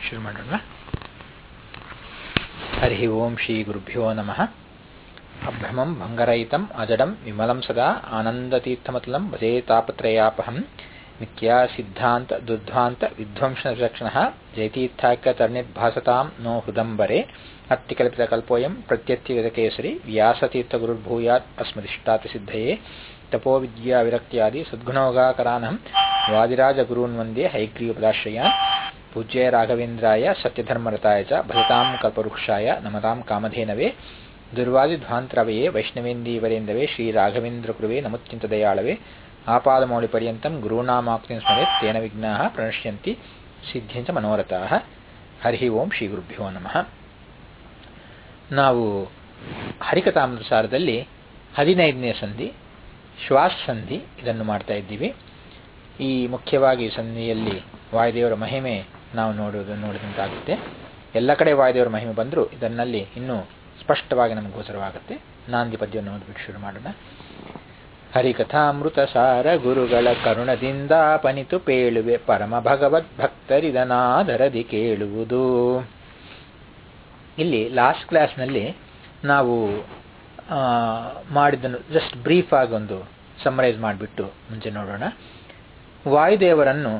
ಶುರು ಮಾಡೋಣ ಹರಿ ಓಂ ಶ್ರೀ ಗುರುಭ್ಯೋ ನಮಃ ಅಭ್ರಮಂ ಭಂಗರಹಿತಂ ಅಜಡಂ ವಿಮಲಂ ಸದಾ ಆನಂದತೀರ್ಥಮತಲಂ ಭಜೇ ತಾಪತ್ರಯಾಪಹಂ ಮಿಥ್ಯಾ ಸಿದ್ಧಾಂತ ದುರ್ಧ್ವಾಂತ ವಿಧ್ವಂಸ ರಕ್ಷಣ ಜಯತೀರ್ಥಾಖ್ಯ ತರ್ಣಿರ್ಭಾಸತಾಂ ನೋ ಹೃದಂಬರೆ ಅತ್ತಿಕಲ್ಪಿತಕಲ್ಪೋಯಂ ಪ್ರತ್ಯರ್ಥಿಗತಕೇಸರಿ ವ್ಯಾಸತೀರ್ಥಗುರುರ್ಭೂಯಾತ್ ಅಸ್ಮದಿಷ್ಟಾತಿ ಸಿದ್ಧಯೇ ತಪೋ ವಿದ್ಯಾ ವಿರಕ್ತ್ಯಾದಿ ಸದ್ಗುಣೋಗಾಕರಾನಹಂ ವಾದಿರಾಜಗುರೂನ್ ವಂದೇ ಹೈಗ್ರೀವಪದಾಶ್ರಯಾನ್ ಪೂಜ್ಯ ರಾಘವೇಂದ್ರಾಯ ಸತ್ಯಧರ್ಮರತಾಯ ಚ ಭಜತಾಂ ಕಲ್ಪವೃಕ್ಷಾಯ ನಮತಾಂ ಕಾಮಧೇನವೇ ದುರ್ವಾದಿಧ್ವಾಂತರವಯೇ ವೈಷ್ಣವೇಂದೀವರೇಂದವೇ ಶ್ರೀ ರಾಘವೇಂದ್ರ ಕೃವೇ ನಮುತ್ಯಂತ ದಯಾಳವೇ ಆಪಾದಮೌಳಿಪರ್ಯಂತಂ ಗುರುಣಾಮಾಕ್ತಿಂ ಸ್ಮರೆತ್ ತೇನ ವಿಘ್ನಾಃ ಪ್ರಣಶ್ಯಂತಿ ಸಿದ್ಧಿಂಚ ಮನೋರಥಾಃ ಹರಿ ಓಂ ಶ್ರೀ ಗುರುಭ್ಯೋ ನಮಃ ನಾವು ಹರಿಕಥಾಮೃತಸಾರದಲ್ಲಿ ಹದಿನೈದನೇ ಸಂಧಿ ಶ್ವಾಸ ಸಂಧಿ ಇದನ್ನು ಮಾಡ್ತಾ ಇದ್ದೀವಿ ಈ ಮುಖ್ಯವಾಗಿ ಸಂಧಿಯಲ್ಲಿ ವಾಯುದೇವರ ಮಹಿಮೆ ನಾವು ನೋಡುವುದು ನೋಡಿದಂತಾಗುತ್ತೆ ಎಲ್ಲ ಕಡೆ ವಾಯುದೇವರ ಮಹಿಮೆ ಬಂದರೂ ಇದನ್ನಲ್ಲಿ ಇನ್ನೂ ಸ್ಪಷ್ಟವಾಗಿ ನಮಗೆ ಗೋಚರವಾಗುತ್ತೆ ನಾಂದಿ ಪದ್ಯವನ್ನು ಓದ್ಬಿಟ್ಟು ಶುರು ಮಾಡೋಣ ಹರಿಕಥಾಮೃತ ಸಾರ ಗುರುಗಳ ಕರುಣದಿಂದ ಪನಿತು ಪೇಳುವೆ ಪರಮ ಭಗವದ್ ಭಕ್ತರಿದನಾದರದಿ ಕೇಳುವುದು ಇಲ್ಲಿ ಲಾಸ್ಟ್ ಕ್ಲಾಸ್ನಲ್ಲಿ ನಾವು ಮಾಡಿದ್ದನ್ನು ಜಸ್ಟ್ ಬ್ರೀಫ್ ಆಗಿ ಒಂದು ಸಮ್ಮರೈಸ್ ಮಾಡಿಬಿಟ್ಟು ಮುಂಚೆ ನೋಡೋಣ ವಾಯುದೇವರನ್ನು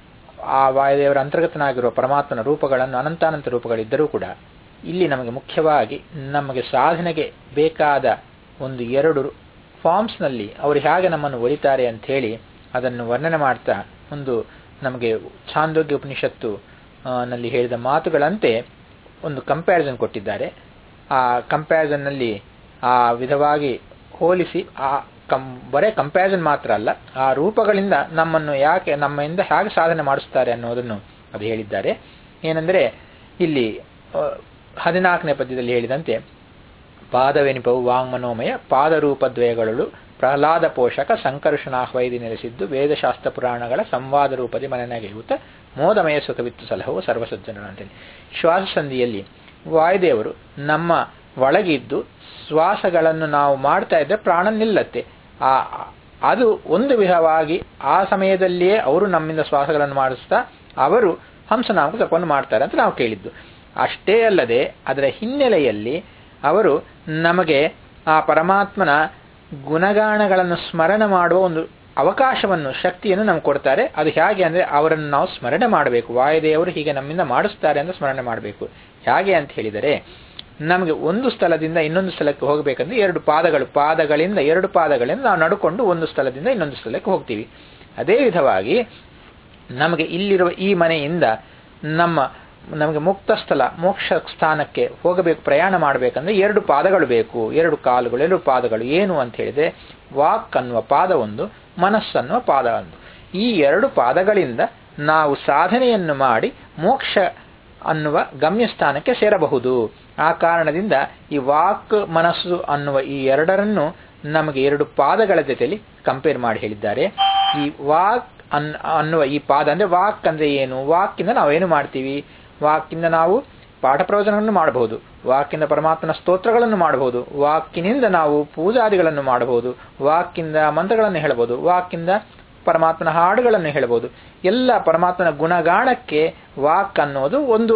ಆ ವಾಯುದೇವರ ಅಂತರ್ಗತನಾಗಿರುವ ಪರಮಾತ್ಮನ ರೂಪಗಳನ್ನು ಅನಂತಾನಂತ ರೂಪಗಳಿದ್ದರೂ ಕೂಡ ಇಲ್ಲಿ ನಮಗೆ ಮುಖ್ಯವಾಗಿ ನಮಗೆ ಸಾಧನೆಗೆ ಬೇಕಾದ ಒಂದು ಎರಡು ಫಾರ್ಮ್ಸ್ನಲ್ಲಿ ಅವರು ಹೇಗೆ ನಮ್ಮನ್ನು ಒಲಿತಾರೆ ಅಂತ ಹೇಳಿ ಅದನ್ನು ವರ್ಣನೆ ಮಾಡ್ತಾ ಒಂದು ನಮಗೆ ಛಾಂದೋಗ್ಯ ಉಪನಿಷತ್ತು ನಲ್ಲಿ ಹೇಳಿದ ಮಾತುಗಳಂತೆ ಒಂದು ಕಂಪ್ಯಾರಿಸನ್ ಕೊಟ್ಟಿದ್ದಾರೆ ಆ ಕಂಪ್ಯಾರಿಸನ್ನಲ್ಲಿ ಆ ವಿಧವಾಗಿ ಹೋಲಿಸಿ ಆ ಕಂ ಬರೇ ಕಂಪ್ಯಾರಿಸನ್ ಮಾತ್ರ ಅಲ್ಲ ಆ ರೂಪಗಳಿಂದ ನಮ್ಮನ್ನು ಯಾಕೆ ನಮ್ಮಿಂದ ಹೇಗೆ ಸಾಧನೆ ಮಾಡಿಸ್ತಾರೆ ಅನ್ನೋದನ್ನು ಅದು ಹೇಳಿದ್ದಾರೆ ಏನೆಂದರೆ ಇಲ್ಲಿ ಹದಿನಾಲ್ಕನೇ ಪದ್ಯದಲ್ಲಿ ಹೇಳಿದಂತೆ ಪಾದವೆನಿಪವು ವಾಂಗ್ಮನೋಮಯ ಪಾದರೂಪದ್ವಯಗಳು ಪ್ರಹ್ಲಾದ ಪೋಷಕ ಸಂಕರ್ಷಣಾಹ್ವೈದಿ ನೆಲೆಸಿದ್ದು ವೇದಶಾಸ್ತ್ರ ಪುರಾಣಗಳ ಸಂವಾದ ರೂಪದಿ ಮನನಗೆಯುತ್ತ ಮೋದಮಯ ಸುಖವಿತ್ತು ಸಲಹವು ಸರ್ವಸಜ್ಜನರು ಅಂತೇಳಿ ಶ್ವಾಸ ಸಂಧಿಯಲ್ಲಿ ವಾಯುದೇವರು ನಮ್ಮ ಒಳಗಿದ್ದು ಶ್ವಾಸಗಳನ್ನು ನಾವು ಮಾಡ್ತಾ ಇದ್ದರೆ ಪ್ರಾಣ ನಿಲ್ಲತ್ತೆ ಆ ಅದು ಒಂದು ವಿಧವಾಗಿ ಆ ಸಮಯದಲ್ಲಿಯೇ ಅವರು ನಮ್ಮಿಂದ ಶ್ವಾಸಗಳನ್ನು ಮಾಡಿಸ್ತಾ ಅವರು ಹಂಸನಾಮಕ ಜಪವನ್ನು ಮಾಡ್ತಾರೆ ಅಂತ ನಾವು ಕೇಳಿದ್ದು ಅಷ್ಟೇ ಅಲ್ಲದೆ ಅದರ ಹಿನ್ನೆಲೆಯಲ್ಲಿ ಅವರು ನಮಗೆ ಆ ಪರಮಾತ್ಮನ ಗುಣಗಾಣಗಳನ್ನು ಸ್ಮರಣೆ ಮಾಡುವ ಒಂದು ಅವಕಾಶವನ್ನು ಶಕ್ತಿಯನ್ನು ನಮ್ಗೆ ಕೊಡ್ತಾರೆ ಅದು ಹೇಗೆ ಅಂದರೆ ಅವರನ್ನು ನಾವು ಸ್ಮರಣೆ ಮಾಡಬೇಕು ವಾಯುದೇವರು ಹೀಗೆ ನಮ್ಮಿಂದ ಮಾಡಿಸ್ತಾರೆ ಅಂತ ಸ್ಮರಣೆ ಮಾಡಬೇಕು ಹೇಗೆ ಅಂತ ಹೇಳಿದರೆ ನಮಗೆ ಒಂದು ಸ್ಥಳದಿಂದ ಇನ್ನೊಂದು ಸ್ಥಳಕ್ಕೆ ಹೋಗಬೇಕಂದ್ರೆ ಎರಡು ಪಾದಗಳು ಪಾದಗಳಿಂದ ಎರಡು ಪಾದಗಳಿಂದ ನಾವು ನಡ್ಕೊಂಡು ಒಂದು ಸ್ಥಳದಿಂದ ಇನ್ನೊಂದು ಸ್ಥಳಕ್ಕೆ ಹೋಗ್ತೀವಿ ಅದೇ ವಿಧವಾಗಿ ನಮಗೆ ಇಲ್ಲಿರುವ ಈ ಮನೆಯಿಂದ ನಮ್ಮ ನಮಗೆ ಮುಕ್ತ ಸ್ಥಳ ಮೋಕ್ಷ ಸ್ಥಾನಕ್ಕೆ ಹೋಗಬೇಕು ಪ್ರಯಾಣ ಮಾಡಬೇಕಂದ್ರೆ ಎರಡು ಪಾದಗಳು ಬೇಕು ಎರಡು ಕಾಲುಗಳು ಎರಡು ಪಾದಗಳು ಏನು ಅಂತ ಹೇಳಿದ್ರೆ ವಾಕ್ ಅನ್ನುವ ಪಾದ ಒಂದು ಮನಸ್ಸನ್ನುವ ಪಾದ ಒಂದು ಈ ಎರಡು ಪಾದಗಳಿಂದ ನಾವು ಸಾಧನೆಯನ್ನು ಮಾಡಿ ಮೋಕ್ಷ ಅನ್ನುವ ಗಮ್ಯಸ್ಥಾನಕ್ಕೆ ಸೇರಬಹುದು ಆ ಕಾರಣದಿಂದ ಈ ವಾಕ್ ಮನಸ್ಸು ಅನ್ನುವ ಈ ಎರಡರನ್ನು ನಮಗೆ ಎರಡು ಪಾದಗಳ ಜೊತೆಯಲ್ಲಿ ಕಂಪೇರ್ ಮಾಡಿ ಹೇಳಿದ್ದಾರೆ ಈ ವಾಕ್ ಅನ್ ಅನ್ನುವ ಈ ಪಾದ ಅಂದ್ರೆ ವಾಕ್ ಅಂದ್ರೆ ಏನು ವಾಕಿಂದ ನಾವೇನು ಮಾಡ್ತೀವಿ ವಾಕಿಂದ ನಾವು ಪಾಠ ಪ್ರವಚನಗಳನ್ನು ಮಾಡಬಹುದು ವಾಕಿಂದ ಪರಮಾತ್ಮನ ಸ್ತೋತ್ರಗಳನ್ನು ಮಾಡಬಹುದು ವಾಕಿನಿಂದ ನಾವು ಪೂಜಾದಿಗಳನ್ನು ಮಾಡಬಹುದು ವಾಕಿಂದ ಮಂತ್ರಗಳನ್ನು ಹೇಳಬಹುದು ವಾಕಿಂದ ಪರಮಾತ್ಮನ ಹಾಡುಗಳನ್ನು ಹೇಳಬಹುದು ಎಲ್ಲ ಪರಮಾತ್ಮನ ಗುಣಗಾಣಕ್ಕೆ ವಾಕ್ ಅನ್ನೋದು ಒಂದು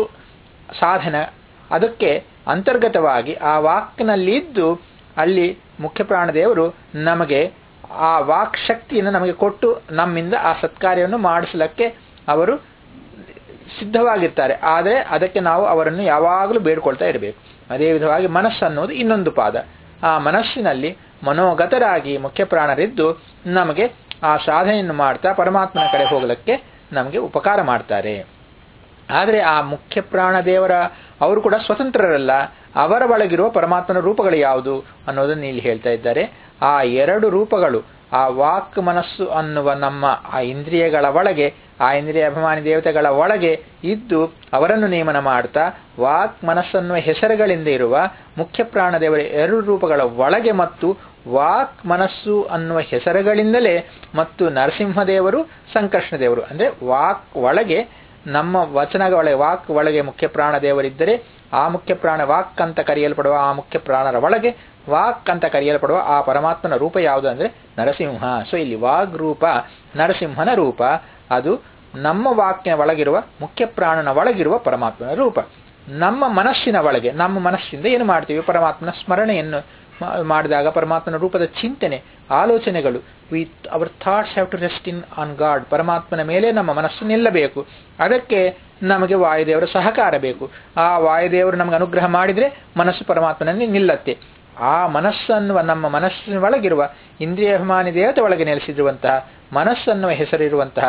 ಸಾಧನ ಅದಕ್ಕೆ ಅಂತರ್ಗತವಾಗಿ ಆ ವಾಕ್ನಲ್ಲಿದ್ದು ಅಲ್ಲಿ ಮುಖ್ಯ ಪ್ರಾಣದೇವರು ನಮಗೆ ಆ ವಾಕ್ ಶಕ್ತಿಯನ್ನು ನಮಗೆ ಕೊಟ್ಟು ನಮ್ಮಿಂದ ಆ ಸತ್ಕಾರ್ಯವನ್ನು ಮಾಡಿಸಲಿಕ್ಕೆ ಅವರು ಸಿದ್ಧವಾಗಿರ್ತಾರೆ ಆದರೆ ಅದಕ್ಕೆ ನಾವು ಅವರನ್ನು ಯಾವಾಗಲೂ ಬೇಡ್ಕೊಳ್ತಾ ಇರಬೇಕು ಅದೇ ವಿಧವಾಗಿ ಮನಸ್ಸನ್ನೋದು ಇನ್ನೊಂದು ಪಾದ ಆ ಮನಸ್ಸಿನಲ್ಲಿ ಮನೋಗತರಾಗಿ ಮುಖ್ಯ ಪ್ರಾಣರಿದ್ದು ನಮಗೆ ಆ ಸಾಧನೆಯನ್ನು ಮಾಡ್ತಾ ಪರಮಾತ್ಮನ ಕಡೆ ಹೋಗಲಿಕ್ಕೆ ನಮಗೆ ಉಪಕಾರ ಮಾಡ್ತಾರೆ ಆದರೆ ಆ ಮುಖ್ಯ ಪ್ರಾಣ ದೇವರ ಅವರು ಕೂಡ ಸ್ವತಂತ್ರರಲ್ಲ ಅವರ ಒಳಗಿರುವ ಪರಮಾತ್ಮನ ರೂಪಗಳು ಯಾವುದು ಅನ್ನೋದನ್ನು ಇಲ್ಲಿ ಹೇಳ್ತಾ ಇದ್ದಾರೆ ಆ ಎರಡು ರೂಪಗಳು ಆ ವಾಕ್ ಮನಸ್ಸು ಅನ್ನುವ ನಮ್ಮ ಆ ಇಂದ್ರಿಯಗಳ ಒಳಗೆ ಆ ಇಂದ್ರಿಯ ಅಭಿಮಾನಿ ದೇವತೆಗಳ ಒಳಗೆ ಇದ್ದು ಅವರನ್ನು ನೇಮನ ಮಾಡ್ತಾ ವಾಕ್ ಮನಸ್ಸನ್ನುವ ಹೆಸರುಗಳಿಂದ ಇರುವ ಮುಖ್ಯ ಪ್ರಾಣದೇವರ ಎರಡು ರೂಪಗಳ ಒಳಗೆ ಮತ್ತು ವಾಕ್ ಮನಸ್ಸು ಅನ್ನುವ ಹೆಸರುಗಳಿಂದಲೇ ಮತ್ತು ನರಸಿಂಹದೇವರು ಸಂಕರ್ಷಣ ದೇವರು ಅಂದರೆ ವಾಕ್ ಒಳಗೆ ನಮ್ಮ ವಚನಗಳ ಒಳಗೆ ವಾಕ್ ಒಳಗೆ ಮುಖ್ಯ ಪ್ರಾಣ ದೇವರಿದ್ದರೆ ಆ ಮುಖ್ಯ ಪ್ರಾಣ ವಾಕ್ ಅಂತ ಕರೆಯಲ್ಪಡುವ ಆ ಮುಖ್ಯ ಪ್ರಾಣರ ಒಳಗೆ ವಾಕ್ ಅಂತ ಕರೆಯಲ್ಪಡುವ ಆ ಪರಮಾತ್ಮನ ರೂಪ ಯಾವುದು ಅಂದರೆ ನರಸಿಂಹ ಸೊ ಇಲ್ಲಿ ವಾಗ್ ರೂಪ ನರಸಿಂಹನ ರೂಪ ಅದು ನಮ್ಮ ವಾಕ್ಯನ ಒಳಗಿರುವ ಮುಖ್ಯ ಪ್ರಾಣನ ಒಳಗಿರುವ ಪರಮಾತ್ಮನ ರೂಪ ನಮ್ಮ ಮನಸ್ಸಿನ ಒಳಗೆ ನಮ್ಮ ಮನಸ್ಸಿಂದ ಏನು ಮಾಡ್ತೀವಿ ಪರಮಾತ್ಮನ ಸ್ಮರಣೆಯನ್ನು ಮಾಡಿದಾಗ ಪರಮಾತ್ಮನ ರೂಪದ ಚಿಂತನೆ ಆಲೋಚನೆಗಳು we our thoughts have to rest in on God ಪರಮಾತ್ಮನ ಮೇಲೆ ನಮ್ಮ ಮನಸ್ಸು ನಿಲ್ಲಬೇಕು ಅದಕ್ಕೆ ನಮಗೆ ವಾಯುದೇವರ ಸಹಕಾರ ಬೇಕು ಆ ವಾಯುದೇವರು ನಮಗೆ ಅನುಗ್ರಹ ಮಾಡಿದರೆ ಮನಸ್ಸು ಪರಮಾತ್ಮನಲ್ಲಿ ನಿಲ್ಲತ್ತೆ ಆ ಮನಸ್ಸನ್ನುವ ನಮ್ಮ ಮನಸ್ಸಿನ ಒಳಗಿರುವ ಇಂದ್ರಿಯಾಭಿಮಾನಿ ದೇವತೆ ಒಳಗೆ ನೆಲೆಸಿರುವಂತಹ ಮನಸ್ಸನ್ನುವ ಹೆಸರಿರುವಂತಹ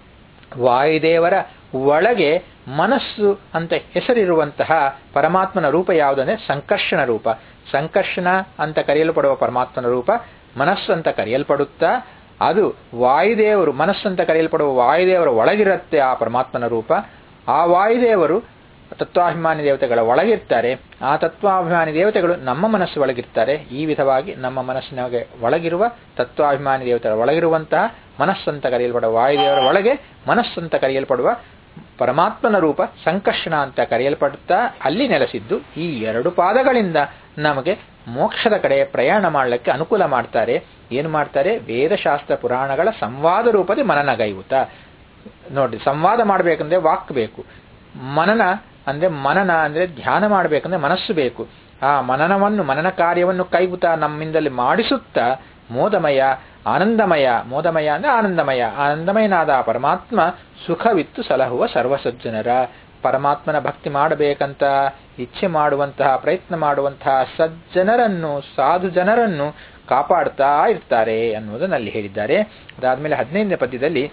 ವಾಯುದೇವರ ಒಳಗೆ ಮನಸ್ಸು ಅಂತ ಹೆಸರಿರುವಂತಹ ಪರಮಾತ್ಮನ ರೂಪ ಯಾವುದಂದ್ರೆ ಸಂಕರ್ಷಣ ರೂಪ ಸಂಕರ್ಷಣ ಅಂತ ಕರೆಯಲ್ಪಡುವ ಪರಮಾತ್ಮನ ರೂಪ ಮನಸ್ಸು ಅಂತ ಕರೆಯಲ್ಪಡುತ್ತಾ ಅದು ವಾಯುದೇವರು ಮನಸ್ಸಂತ ಕರೆಯಲ್ಪಡುವ ವಾಯುದೇವರ ಒಳಗಿರುತ್ತೆ ಆ ಪರಮಾತ್ಮನ ರೂಪ ಆ ವಾಯುದೇವರು ತತ್ವಾಭಿಮಾನಿ ದೇವತೆಗಳ ಒಳಗಿರ್ತಾರೆ ಆ ತತ್ವಾಭಿಮಾನಿ ದೇವತೆಗಳು ನಮ್ಮ ಮನಸ್ಸು ಒಳಗಿರ್ತಾರೆ ಈ ವಿಧವಾಗಿ ನಮ್ಮ ಮನಸ್ಸಿನ ಒಳಗಿರುವ ತತ್ವಾಭಿಮಾನಿ ದೇವತೆಗಳ ಒಳಗಿರುವಂತಹ ಮನಸ್ಸಂತ ಕರೆಯಲ್ಪಡುವ ವಾಯುದೇವರ ಒಳಗೆ ಮನಸ್ಸಂತ ಕರೆಯಲ್ಪಡುವ ಪರಮಾತ್ಮನ ರೂಪ ಸಂಕರ್ಷಣ ಅಂತ ಕರೆಯಲ್ಪಡುತ್ತಾ ಅಲ್ಲಿ ನೆಲೆಸಿದ್ದು ಈ ಎರಡು ಪಾದಗಳಿಂದ ನಮಗೆ ಮೋಕ್ಷದ ಕಡೆ ಪ್ರಯಾಣ ಮಾಡಲಿಕ್ಕೆ ಅನುಕೂಲ ಮಾಡ್ತಾರೆ ಏನು ಮಾಡ್ತಾರೆ ವೇದಶಾಸ್ತ್ರ ಪುರಾಣಗಳ ಸಂವಾದ ರೂಪದ ಮನನಗೈವುತ ನೋಡಿ ಸಂವಾದ ಮಾಡಬೇಕಂದ್ರೆ ವಾಕ್ ಬೇಕು ಮನನ ಅಂದ್ರೆ ಮನನ ಅಂದ್ರೆ ಧ್ಯಾನ ಮಾಡಬೇಕಂದ್ರೆ ಮನಸ್ಸು ಬೇಕು ಆ ಮನನವನ್ನು ಮನನ ಕಾರ್ಯವನ್ನು ಕೈಗುತ್ತಾ ನಮ್ಮಿಂದಲೇ ಮಾಡಿಸುತ್ತಾ ಮೋದಮಯ ಆನಂದಮಯ ಮೋದಮಯ ಅಂದ್ರೆ ಆನಂದಮಯ ಆನಂದಮಯನಾದ ಆ ಪರಮಾತ್ಮ ಸುಖವಿತ್ತು ಸಲಹುವ ಸರ್ವಸಜ್ಜನರ ಪರಮಾತ್ಮನ ಭಕ್ತಿ ಮಾಡಬೇಕಂತ ಇಚ್ಛೆ ಮಾಡುವಂತಹ ಪ್ರಯತ್ನ ಮಾಡುವಂತಹ ಸಜ್ಜನರನ್ನು ಸಾಧು ಜನರನ್ನು ಕಾಪಾಡ್ತಾ ಇರ್ತಾರೆ ಅನ್ನುವುದನ್ನು ಹೇಳಿದ್ದಾರೆ ಅದಾದ್ಮೇಲೆ ಹದಿನೈದನೇ ಪದ್ಯದಲ್ಲಿ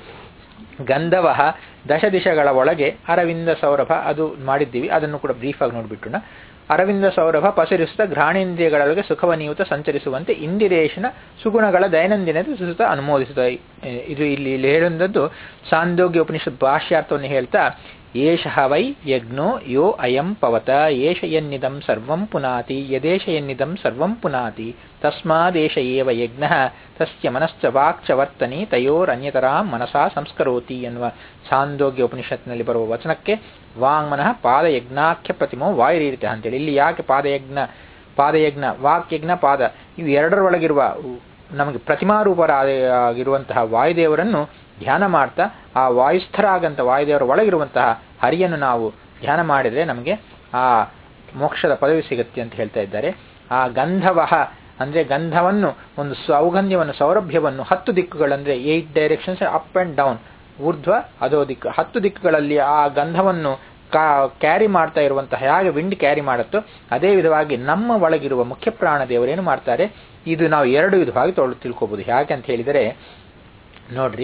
ಗಂಧವಹ ದಶ ದಿಶಗಳ ಒಳಗೆ ಅರವಿಂದ ಸೌರಭ ಅದು ಮಾಡಿದ್ದೀವಿ ಅದನ್ನು ಕೂಡ ಬ್ರೀಫ್ ಆಗಿ ನೋಡ್ಬಿಟ್ಟೋಣ ಅರವಿಂದ ಸೌರಭ ಪಸರಿಸುತ್ತ ಘ್ರಾಣೇಂದ್ರಿಯಗಳೊಳಗೆ ಸುಖವನಿಯುತ ಸಂಚರಿಸುವಂತೆ ಇಂದಿರೇಶನ ಸುಗುಣಗಳ ದೈನಂದಿನ ಸುತ ಅನುಮೋದಿಸುತ್ತ ಇದು ಇಲ್ಲಿ ಇಲ್ಲಿ ಹೇಳುವಂಥದ್ದು ಸಾಂದೋಗ್ಯ ಉಪನಿಷತ್ ಭಾಷ್ಯಾರ್ಥವನ್ನು ಹೇಳ್ತಾ ಏಷ ವೈ ಯಜ್ಞೋ ಯೋ ಅಯಂ ಪವತ ಏಷ ಯನ್ನಿದಂ ಸರ್ವಂ ಪುನಾತಿ ಯದೇಶ ಯನ್ನಿದಂ ಸರ್ವಂ ಪುನಾತಿ ತಸ್ಮಾದೇಶ ಏವ ಯಜ್ಞ ತಸ್ಯ ಮನಶ್ಚ ವಾಕ್ಚ ವರ್ತನಿ ತಯೋರನ್ಯತರಾಂ ಮನಸಾ ಸಂಸ್ಕರೋತಿ ಎನ್ನುವ ಛಾಂದೋಗ್ಯ ಉಪನಿಷತ್ನಲ್ಲಿ ಬರುವ ವಚನಕ್ಕೆ ವಾಂಗ್ಮನಃ ಪಾದಯಜ್ಞಾಖ್ಯ ಪ್ರತಿಮೋ ವಾಯುರೀರಿತ ಅಂತೇಳಿ ಇಲ್ಲಿ ಯಾಕೆ ಪಾದಯಜ್ಞ ಪಾದಯಜ್ಞ ವಾಕ್ಯಜ್ಞ ಪಾದ ಇವು ಎರಡರೊಳಗಿರುವ ನಮಗೆ ಪ್ರತಿಮಾರೂಪರಾಗಿರುವಂತಹ ವಾಯುದೇವರನ್ನು ಧ್ಯಾನ ಮಾಡ್ತಾ ಆ ವಾಯುಸ್ಥರಾಗಂತ ವಾಯುದೇವರ ಒಳಗಿರುವಂತಹ ಹರಿಯನ್ನು ನಾವು ಧ್ಯಾನ ಮಾಡಿದರೆ ನಮಗೆ ಆ ಮೋಕ್ಷದ ಪದವಿ ಸಿಗುತ್ತೆ ಅಂತ ಹೇಳ್ತಾ ಇದ್ದಾರೆ ಆ ಗಂಧವಹ ಅಂದ್ರೆ ಗಂಧವನ್ನು ಒಂದು ಸೌಗಂಧ್ಯವನ್ನು ಸೌರಭ್ಯವನ್ನು ಹತ್ತು ದಿಕ್ಕುಗಳಂದ್ರೆ eight directions up and down ಊರ್ಧ್ವ ಅದೋ ದಿಕ್ಕು ಹತ್ತು ದಿಕ್ಕುಗಳಲ್ಲಿ ಆ ಗಂಧವನ್ನು ಕ್ಯಾರಿ ಮಾಡ್ತಾ ಇರುವಂತಹ ಹೇಗೆ ವಿಂಡ್ ಕ್ಯಾರಿ ಮಾಡುತ್ತೋ ಅದೇ ವಿಧವಾಗಿ ನಮ್ಮ ಒಳಗಿರುವ ಮುಖ್ಯ ಪ್ರಾಣ ದೇವರೇನು ಮಾಡ್ತಾರೆ ಇದು ನಾವು ಎರಡು ವಿಧವಾಗಿ ತೊಳು ತಿಳ್ಕೋಬಹುದು ಹೇಗೆ ಅಂತ ಹೇಳಿದರೆ ನೋಡ್ರಿ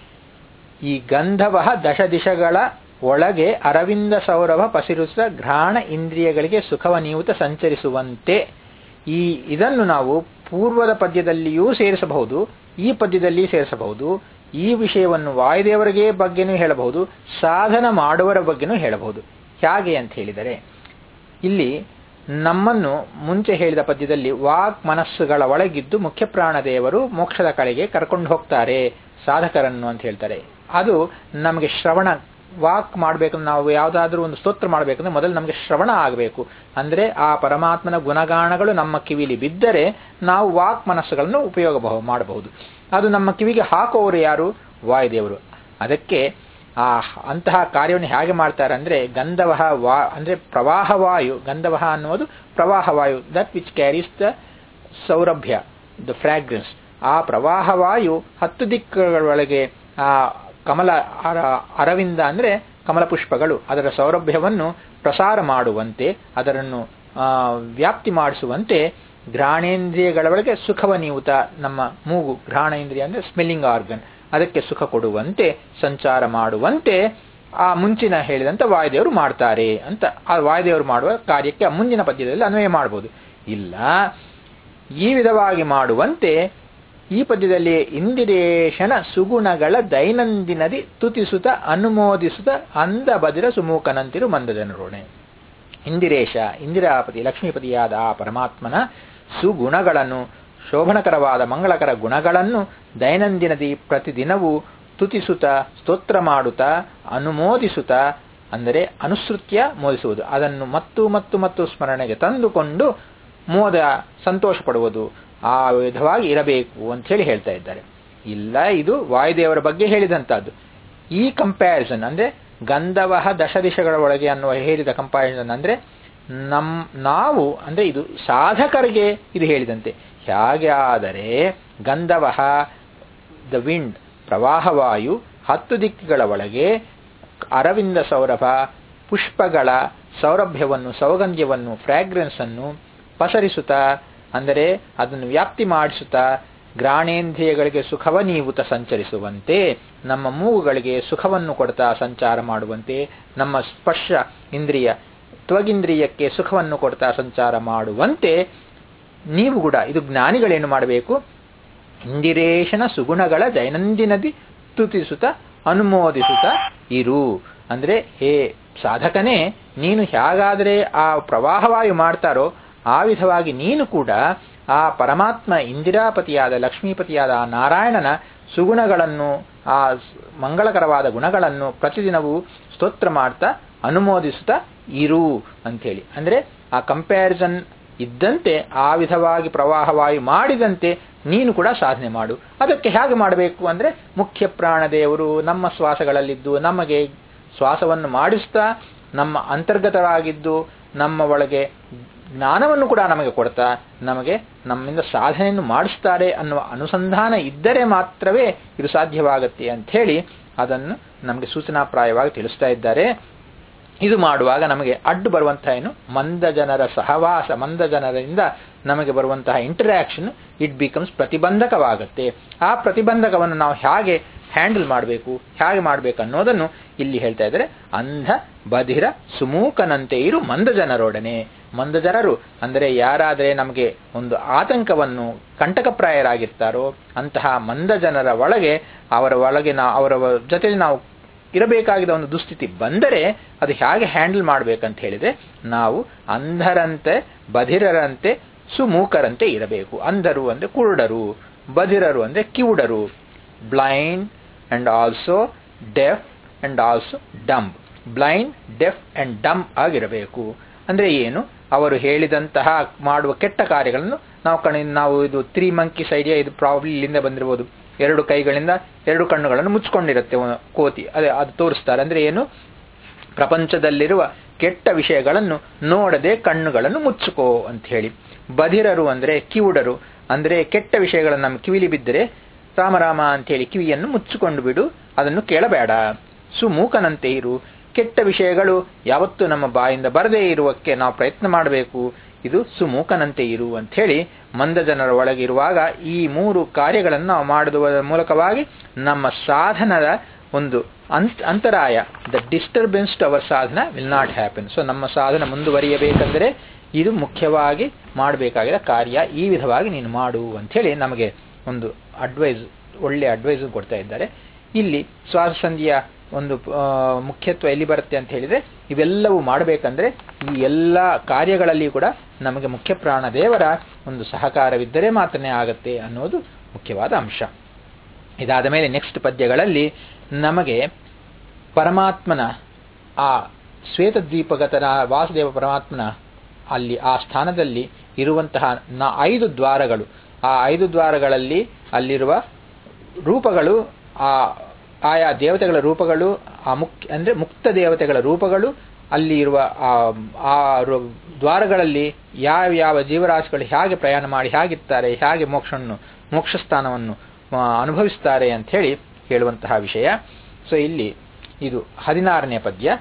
ಈ ಗಂಧವಹ ದಶ ದಿಶಗಳ ಒಳಗೆ ಅರವಿಂದ ಸೌರಭ ಪಸಿರುಸ ಘ್ರಾಣ ಇಂದ್ರಿಯಗಳಿಗೆ ಸುಖವನಿಯುತ ಸಂಚರಿಸುವಂತೆ ಈ ಇದನ್ನು ನಾವು ಪೂರ್ವದ ಪದ್ಯದಲ್ಲಿಯೂ ಸೇರಿಸಬಹುದು ಈ ಪದ್ಯದಲ್ಲಿ ಸೇರಿಸಬಹುದು ಈ ವಿಷಯವನ್ನು ವಾಯುದೇವರಿಗೆ ಬಗ್ಗೆನೂ ಹೇಳಬಹುದು ಸಾಧನ ಮಾಡುವರ ಬಗ್ಗೆನೂ ಹೇಳಬಹುದು ಹೇಗೆ ಅಂತ ಹೇಳಿದರೆ ಇಲ್ಲಿ ನಮ್ಮನ್ನು ಮುಂಚೆ ಹೇಳಿದ ಪದ್ಯದಲ್ಲಿ ವಾಕ್ ಮನಸ್ಸುಗಳ ಒಳಗಿದ್ದು ಮುಖ್ಯ ಪ್ರಾಣದೇವರು ಮೋಕ್ಷದ ಕಡೆಗೆ ಕರ್ಕೊಂಡು ಹೋಗ್ತಾರೆ ಸಾಧಕರನ್ನು ಅಂತ ಹೇಳ್ತಾರೆ ಅದು ನಮಗೆ ಶ್ರವಣ ವಾಕ್ ಮಾಡಬೇಕಂದ್ರೆ ನಾವು ಯಾವುದಾದ್ರೂ ಒಂದು ಸ್ತೋತ್ರ ಮಾಡಬೇಕಂದ್ರೆ ಮೊದಲು ನಮಗೆ ಶ್ರವಣ ಆಗಬೇಕು ಅಂದರೆ ಆ ಪರಮಾತ್ಮನ ಗುಣಗಾಣಗಳು ನಮ್ಮ ಕಿವಿಲಿ ಬಿದ್ದರೆ ನಾವು ವಾಕ್ ಮನಸ್ಸುಗಳನ್ನು ಉಪಯೋಗ ಮಾಡಬಹುದು ಅದು ನಮ್ಮ ಕಿವಿಗೆ ಹಾಕುವವರು ಯಾರು ವಾಯುದೇವರು ಅದಕ್ಕೆ ಆ ಅಂತಹ ಕಾರ್ಯವನ್ನು ಹೇಗೆ ಮಾಡ್ತಾರೆ ಅಂದ್ರೆ ಗಂಧವಹ ವಾ ಅಂದ್ರೆ ಪ್ರವಾಹವಾಯು ಗಂಧವಹ ಅನ್ನುವುದು ಪ್ರವಾಹವಾಯು ದಟ್ ವಿಚ್ ಕ್ಯಾರೀಸ್ ದ ಸೌರಭ್ಯ ದ ಫ್ರಾಗ್ರೆನ್ಸ್ ಆ ಪ್ರವಾಹವಾಯು ಹತ್ತು ದಿಕ್ಕುಗಳೊಳಗೆ ಆ ಕಮಲ ಅರವಿಂದ ಅಂದ್ರೆ ಕಮಲ ಪುಷ್ಪಗಳು ಅದರ ಸೌರಭ್ಯವನ್ನು ಪ್ರಸಾರ ಮಾಡುವಂತೆ ಅದರನ್ನು ವ್ಯಾಪ್ತಿ ಮಾಡಿಸುವಂತೆ ಘ್ರಾಣೇಂದ್ರಿಯಗಳ ಒಳಗೆ ಸುಖವನಿಯುತ ನಮ್ಮ ಮೂಗು ಘ್ರಾಣೇಂದ್ರಿಯ ಅಂದ್ರೆ ಸ್ಮೆಲ್ಲಿಂಗ್ ಆರ್ಗನ್ ಅದಕ್ಕೆ ಸುಖ ಕೊಡುವಂತೆ ಸಂಚಾರ ಮಾಡುವಂತೆ ಆ ಮುಂಚಿನ ಹೇಳಿದಂತೆ ವಾಯುದೇವರು ಮಾಡ್ತಾರೆ ಅಂತ ಆ ವಾಯುದೇವರು ಮಾಡುವ ಕಾರ್ಯಕ್ಕೆ ಮುಂದಿನ ಪದ್ಯದಲ್ಲಿ ಅನ್ವಯ ಮಾಡಬಹುದು ಇಲ್ಲ ಈ ವಿಧವಾಗಿ ಮಾಡುವಂತೆ ಈ ಪದ್ಯದಲ್ಲಿ ಇಂದಿರೇಶನ ಸುಗುಣಗಳ ದೈನಂದಿನದಿ ತುತಿಸುತ್ತ ಅನುಮೋದಿಸುತ್ತ ಅಂದ ಬದಿರ ಸುಮೂಕನಂತಿರು ಮಂದಜನರೋಣೆ ಇಂದಿರೇಶ ಇಂದಿರಾಪತಿ ಲಕ್ಷ್ಮೀಪತಿಯಾದ ಆ ಪರಮಾತ್ಮನ ಸುಗುಣಗಳನ್ನು ಶೋಭನಕರವಾದ ಮಂಗಳಕರ ಗುಣಗಳನ್ನು ದೈನಂದಿನದಿ ಪ್ರತಿದಿನವೂ ತುತಿಸುತ್ತ ಸ್ತೋತ್ರ ಮಾಡುತ್ತಾ ಅನುಮೋದಿಸುತ್ತ ಅಂದರೆ ಅನುಸೃತ್ಯ ಮೋದಿಸುವುದು ಅದನ್ನು ಮತ್ತು ಮತ್ತು ಮತ್ತು ಸ್ಮರಣೆಗೆ ತಂದುಕೊಂಡು ಮೋದ ಸಂತೋಷ ಪಡುವುದು ಆ ವಿಧವಾಗಿ ಇರಬೇಕು ಅಂತ ಹೇಳಿ ಹೇಳ್ತಾ ಇದ್ದಾರೆ ಇಲ್ಲ ಇದು ವಾಯುದೇವರ ಬಗ್ಗೆ ಹೇಳಿದಂತಹದ್ದು ಈ ಕಂಪ್ಯಾರಿಸನ್ ಅಂದ್ರೆ ಗಂಧವಹ ದಶದಿಶಗಳ ಒಳಗೆ ಅನ್ನುವ ಹೇಳಿದ ಕಂಪ್ಯಾರಿಸನ್ ಅಂದ್ರೆ ನಮ್ ನಾವು ಅಂದ್ರೆ ಇದು ಸಾಧಕರಿಗೆ ಇದು ಹೇಳಿದಂತೆ ಹೇಗೆ ಆದರೆ ಗಂಧವಹ ದ ವಿಂಡ್ ಪ್ರವಾಹವಾಯು ಹತ್ತು ದಿಕ್ಕುಗಳ ಒಳಗೆ ಅರವಿಂದ ಸೌರಭ ಪುಷ್ಪಗಳ ಸೌರಭ್ಯವನ್ನು ಸೌಗಂಧ್ಯವನ್ನು ಫ್ರಾಗ್ರೆನ್ಸ್ ಅನ್ನು ಪಸರಿಸುತ್ತಾ ಅಂದರೆ ಅದನ್ನು ವ್ಯಾಪ್ತಿ ಮಾಡಿಸುತ್ತಾ ಗ್ರಾಣೇಂದ್ರಿಯಗಳಿಗೆ ಸುಖವ ನೀವುತ ಸಂಚರಿಸುವಂತೆ ನಮ್ಮ ಮೂಗುಗಳಿಗೆ ಸುಖವನ್ನು ಕೊಡ್ತಾ ಸಂಚಾರ ಮಾಡುವಂತೆ ನಮ್ಮ ಸ್ಪರ್ಶ ಇಂದ್ರಿಯ ತ್ವಗಿಂದ್ರಿಯಕ್ಕೆ ಸುಖವನ್ನು ಕೊಡ್ತಾ ಸಂಚಾರ ಮಾಡುವಂತೆ ನೀವು ಕೂಡ ಇದು ಜ್ಞಾನಿಗಳೇನು ಮಾಡಬೇಕು ಇಂದಿರೇಶನ ಸುಗುಣಗಳ ದೈನಂದಿನದಿ ತುತಿಸುತ್ತ ಅನುಮೋದಿಸುತ್ತ ಇರು ಅಂದ್ರೆ ಹೇ ಸಾಧಕನೇ ನೀನು ಹೇಗಾದರೆ ಆ ಪ್ರವಾಹವಾಯು ಮಾಡ್ತಾರೋ ಆ ವಿಧವಾಗಿ ನೀನು ಕೂಡ ಆ ಪರಮಾತ್ಮ ಇಂದಿರಾಪತಿಯಾದ ಲಕ್ಷ್ಮೀಪತಿಯಾದ ಆ ನಾರಾಯಣನ ಸುಗುಣಗಳನ್ನು ಆ ಮಂಗಳಕರವಾದ ಗುಣಗಳನ್ನು ಪ್ರತಿದಿನವೂ ಸ್ತೋತ್ರ ಮಾಡ್ತಾ ಅನುಮೋದಿಸುತ್ತಾ ಇರು ಅಂಥೇಳಿ ಅಂದ್ರೆ ಆ ಕಂಪ್ಯಾರಿಸನ್ ಇದ್ದಂತೆ ಆ ವಿಧವಾಗಿ ಪ್ರವಾಹವಾಯು ಮಾಡಿದಂತೆ ನೀನು ಕೂಡ ಸಾಧನೆ ಮಾಡು ಅದಕ್ಕೆ ಹೇಗೆ ಮಾಡಬೇಕು ಅಂದ್ರೆ ಮುಖ್ಯ ಪ್ರಾಣದೇವರು ನಮ್ಮ ಶ್ವಾಸಗಳಲ್ಲಿದ್ದು ನಮಗೆ ಶ್ವಾಸವನ್ನು ಮಾಡಿಸ್ತಾ ನಮ್ಮ ಅಂತರ್ಗತವಾಗಿದ್ದು ನಮ್ಮ ಒಳಗೆ ಜ್ಞಾನವನ್ನು ಕೂಡ ನಮಗೆ ಕೊಡ್ತಾ ನಮಗೆ ನಮ್ಮಿಂದ ಸಾಧನೆಯನ್ನು ಮಾಡಿಸ್ತಾರೆ ಅನ್ನುವ ಅನುಸಂಧಾನ ಇದ್ದರೆ ಮಾತ್ರವೇ ಇದು ಸಾಧ್ಯವಾಗತ್ತೆ ಅಂತ ಹೇಳಿ ಅದನ್ನು ನಮಗೆ ಸೂಚನಾಪ್ರಾಯವಾಗಿ ತಿಳಿಸ್ತಾ ಇದ್ದಾರೆ ಇದು ಮಾಡುವಾಗ ನಮಗೆ ಅಡ್ಡು ಬರುವಂತಹ ಏನು ಮಂದ ಜನರ ಸಹವಾಸ ಮಂದ ಜನರಿಂದ ನಮಗೆ ಬರುವಂತಹ ಇಂಟರಾಕ್ಷನ್ ಇಟ್ ಬಿಕಮ್ಸ್ ಪ್ರತಿಬಂಧಕವಾಗುತ್ತೆ ಆ ಪ್ರತಿಬಂಧಕವನ್ನು ನಾವು ಹೇಗೆ ಹ್ಯಾಂಡಲ್ ಮಾಡಬೇಕು ಹೇಗೆ ಮಾಡಬೇಕು ಅನ್ನೋದನ್ನು ಇಲ್ಲಿ ಹೇಳ್ತಾ ಇದ್ದಾರೆ ಅಂಧ ಬಧಿರ ಸುಮೂಕನಂತೆ ಇರು ಮಂದ ಜನರೊಡನೆ ಮಂದ ಜನರು ಅಂದರೆ ಯಾರಾದರೆ ನಮಗೆ ಒಂದು ಆತಂಕವನ್ನು ಕಂಟಕಪ್ರಾಯರಾಗಿರ್ತಾರೋ ಅಂತಹ ಮಂದ ಜನರ ಒಳಗೆ ಅವರ ಒಳಗೆ ನಾವು ಅವರ ಜೊತೆ ನಾವು ಇರಬೇಕಾಗಿದ್ದ ಒಂದು ದುಸ್ಥಿತಿ ಬಂದರೆ ಅದು ಹೇಗೆ ಹ್ಯಾಂಡಲ್ ಮಾಡಬೇಕಂತ ಹೇಳಿದ್ರೆ ನಾವು ಅಂಧರಂತೆ ಬಧಿರರಂತೆ ಸುಮೂಕರಂತೆ ಇರಬೇಕು ಅಂಧರು ಅಂದ್ರೆ ಕುರುಡರು ಬಧಿರರು ಅಂದ್ರೆ ಕಿವುಡರು blind and also deaf and also dumb blind deaf and dumb ಆಗಿರಬೇಕು ಅಂದ್ರೆ ಏನು ಅವರು ಹೇಳಿದಂತಹ ಮಾಡುವ ಕೆಟ್ಟ ಕಾರ್ಯಗಳನ್ನು ನಾವು ಕಣ ನಾವು ಇದು ತ್ರೀ ಮಂಕೀಸ್ ಐಡಿಯಾ ಇದು ಪ್ರಾಬ್ಲಿ ಇಲ್ಲಿಂದ ಬಂದಿರಬಹುದು ಎರಡು ಕೈಗಳಿಂದ ಎರಡು ಕಣ್ಣುಗಳನ್ನು ಮುಚ್ಕೊಂಡಿರುತ್ತೆ ಕೋತಿ ಅದೇ ಅದು ತೋರಿಸ್ತಾರೆ ಅಂದ್ರೆ ಏನು ಪ್ರಪಂಚದಲ್ಲಿರುವ ಕೆಟ್ಟ ವಿಷಯಗಳನ್ನು ನೋಡದೆ ಕಣ್ಣುಗಳನ್ನು ಮುಚ್ಚುಕೋ ಅಂತ ಹೇಳಿ ಬಧಿರರು ಅಂದ್ರೆ ಕಿವುಡರು ಅಂದ್ರೆ ಕೆಟ್ಟ ವಿಷಯಗಳನ್ನು ನಮ್ಮ ಕಿವಿಲಿ ಬಿದ್ದರೆ ರಾಮರಾಮ ಅಂತೇಳಿ ಕಿವಿಯನ್ನು ಮುಚ್ಚಿಕೊಂಡು ಬಿಡು ಅದನ್ನು ಕೇಳಬೇಡ ಸುಮೂಕನಂತೆ ಇರು ಕೆಟ್ಟ ವಿಷಯಗಳು ಯಾವತ್ತೂ ನಮ್ಮ ಬಾಯಿಂದ ಬರದೇ ಇರುವಕ್ಕೆ ನಾವು ಪ್ರಯತ್ನ ಮಾಡಬೇಕು ಇದು ಸುಮೂಕನಂತೆ ಇರು ಅಂತ ಹೇಳಿ ಮಂದ ಜನರ ಒಳಗಿರುವಾಗ ಈ ಮೂರು ಕಾರ್ಯಗಳನ್ನು ನಾವು ಮಾಡುವ ಮೂಲಕವಾಗಿ ನಮ್ಮ ಸಾಧನದ ಒಂದು ಅಂತ್ ಅಂತರಾಯ ದ ಡಿಸ್ಟರ್ಬೆನ್ಸ್ ಟು ಅವರ್ ಸಾಧನ ವಿಲ್ ನಾಟ್ ಹ್ಯಾಪನ್ ಸೊ ನಮ್ಮ ಸಾಧನ ಮುಂದುವರಿಯಬೇಕೆಂದರೆ ಇದು ಮುಖ್ಯವಾಗಿ ಮಾಡಬೇಕಾಗಿರೋ ಕಾರ್ಯ ಈ ವಿಧವಾಗಿ ನೀನು ಮಾಡು ಅಂಥೇಳಿ ನಮಗೆ ಒಂದು ಅಡ್ವೈಸ್ ಒಳ್ಳೆ ಅಡ್ವೈಸ್ ಕೊಡ್ತಾ ಇದ್ದಾರೆ ಇಲ್ಲಿ ಶ್ವಾಸಸಂಧಿಯ ಒಂದು ಮುಖ್ಯತ್ವ ಎಲ್ಲಿ ಬರುತ್ತೆ ಅಂತ ಹೇಳಿದ್ರೆ ಇವೆಲ್ಲವೂ ಮಾಡಬೇಕಂದ್ರೆ ಈ ಎಲ್ಲ ಕಾರ್ಯಗಳಲ್ಲಿ ಕೂಡ ನಮಗೆ ಮುಖ್ಯ ಪ್ರಾಣ ದೇವರ ಒಂದು ಸಹಕಾರವಿದ್ದರೆ ಮಾತ್ರನೇ ಆಗತ್ತೆ ಅನ್ನೋದು ಮುಖ್ಯವಾದ ಅಂಶ ಇದಾದ ಮೇಲೆ ನೆಕ್ಸ್ಟ್ ಪದ್ಯಗಳಲ್ಲಿ ನಮಗೆ ಪರಮಾತ್ಮನ ಆ ಶ್ವೇತದ್ವೀಪಗತನ ವಾಸುದೇವ ಪರಮಾತ್ಮನ ಅಲ್ಲಿ ಆ ಸ್ಥಾನದಲ್ಲಿ ಇರುವಂತಹ ನ ಐದು ದ್ವಾರಗಳು ಆ ಐದು ದ್ವಾರಗಳಲ್ಲಿ ಅಲ್ಲಿರುವ ರೂಪಗಳು ಆ ಆಯಾ ದೇವತೆಗಳ ರೂಪಗಳು ಆ ಮುಖ್ಯ ಅಂದರೆ ಮುಕ್ತ ದೇವತೆಗಳ ರೂಪಗಳು ಅಲ್ಲಿ ಇರುವ ಆ ದ್ವಾರಗಳಲ್ಲಿ ಯಾವ ಯಾವ ಜೀವರಾಶಿಗಳು ಹೇಗೆ ಪ್ರಯಾಣ ಮಾಡಿ ಹೇಗಿರ್ತಾರೆ ಹೇಗೆ ಮೋಕ್ಷವನ್ನು ಮೋಕ್ಷ ಸ್ಥಾನವನ್ನು ಅನುಭವಿಸ್ತಾರೆ ಅಂತ ಹೇಳಿ ಹೇಳುವಂತಹ ವಿಷಯ ಸೊ ಇಲ್ಲಿ ಇದು ಹದಿನಾರನೇ ಪದ್ಯ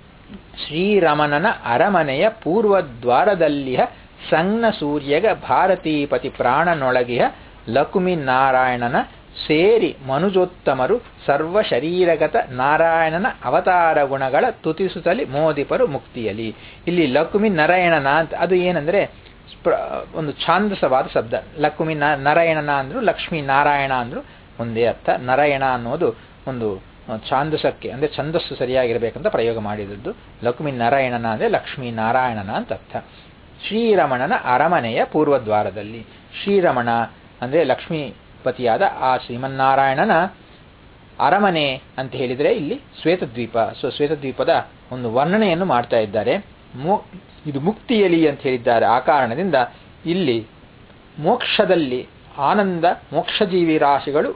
ಶ್ರೀರಮಣನ ಅರಮನೆಯ ಪೂರ್ವ ದ್ವಾರದಲ್ಲಿಯ ಸಂಜ್ಞ ಸೂರ್ಯಗ ಭಾರತೀಪತಿ ಪ್ರಾಣನೊಳಗಿಯ ಲಕುಮಿ ನಾರಾಯಣನ ಸೇರಿ ಮನುಜೋತ್ತಮರು ಸರ್ವ ಶರೀರಗತ ನಾರಾಯಣನ ಅವತಾರ ಗುಣಗಳ ತುತಿಸುತ್ತಲಿ ಮೋದಿಪರು ಮುಕ್ತಿಯಲಿ ಇಲ್ಲಿ ಲಕುಮಿ ನಾರಾಯಣನ ಅಂತ ಅದು ಏನಂದ್ರೆ ಒಂದು ಛಾಂದಸವಾದ ಶಬ್ದ ಲಕುಮಿ ನಾರಾಯಣನ ಅಂದ್ರು ಲಕ್ಷ್ಮೀ ನಾರಾಯಣ ಅಂದ್ರು ಒಂದೇ ಅರ್ಥ ನಾರಾಯಣ ಅನ್ನೋದು ಒಂದು ಛಾಂದಸಕ್ಕೆ ಅಂದ್ರೆ ಛಂದಸ್ಸು ಸರಿಯಾಗಿರಬೇಕಂತ ಪ್ರಯೋಗ ಮಾಡಿದದ್ದು ಲಕ್ಷ್ಮೀ ನಾರಾಯಣನ ಅಂದ್ರೆ ಲಕ್ಷ್ಮೀ ನಾರಾಯಣನ ಅಂತ ಅರ್ಥ ಶ್ರೀರಮಣನ ಅರಮನೆಯ ಪೂರ್ವದ್ವಾರದಲ್ಲಿ ಶ್ರೀರಮಣ ಅಂದ್ರೆ ಲಕ್ಷ್ಮೀಪತಿಯಾದ ಆ ಶ್ರೀಮನ್ನಾರಾಯಣನ ಅರಮನೆ ಅಂತ ಹೇಳಿದ್ರೆ ಇಲ್ಲಿ ಶ್ವೇತದ್ವೀಪ ಸೊ ಶ್ವೇತದ್ವೀಪದ ಒಂದು ವರ್ಣನೆಯನ್ನು ಮಾಡ್ತಾ ಇದ್ದಾರೆ ಇದು ಮುಕ್ತಿಯಲಿ ಅಂತ ಹೇಳಿದ್ದಾರೆ ಆ ಕಾರಣದಿಂದ ಇಲ್ಲಿ ಮೋಕ್ಷದಲ್ಲಿ ಆನಂದ ಮೋಕ್ಷಜೀವಿ ರಾಶಿಗಳು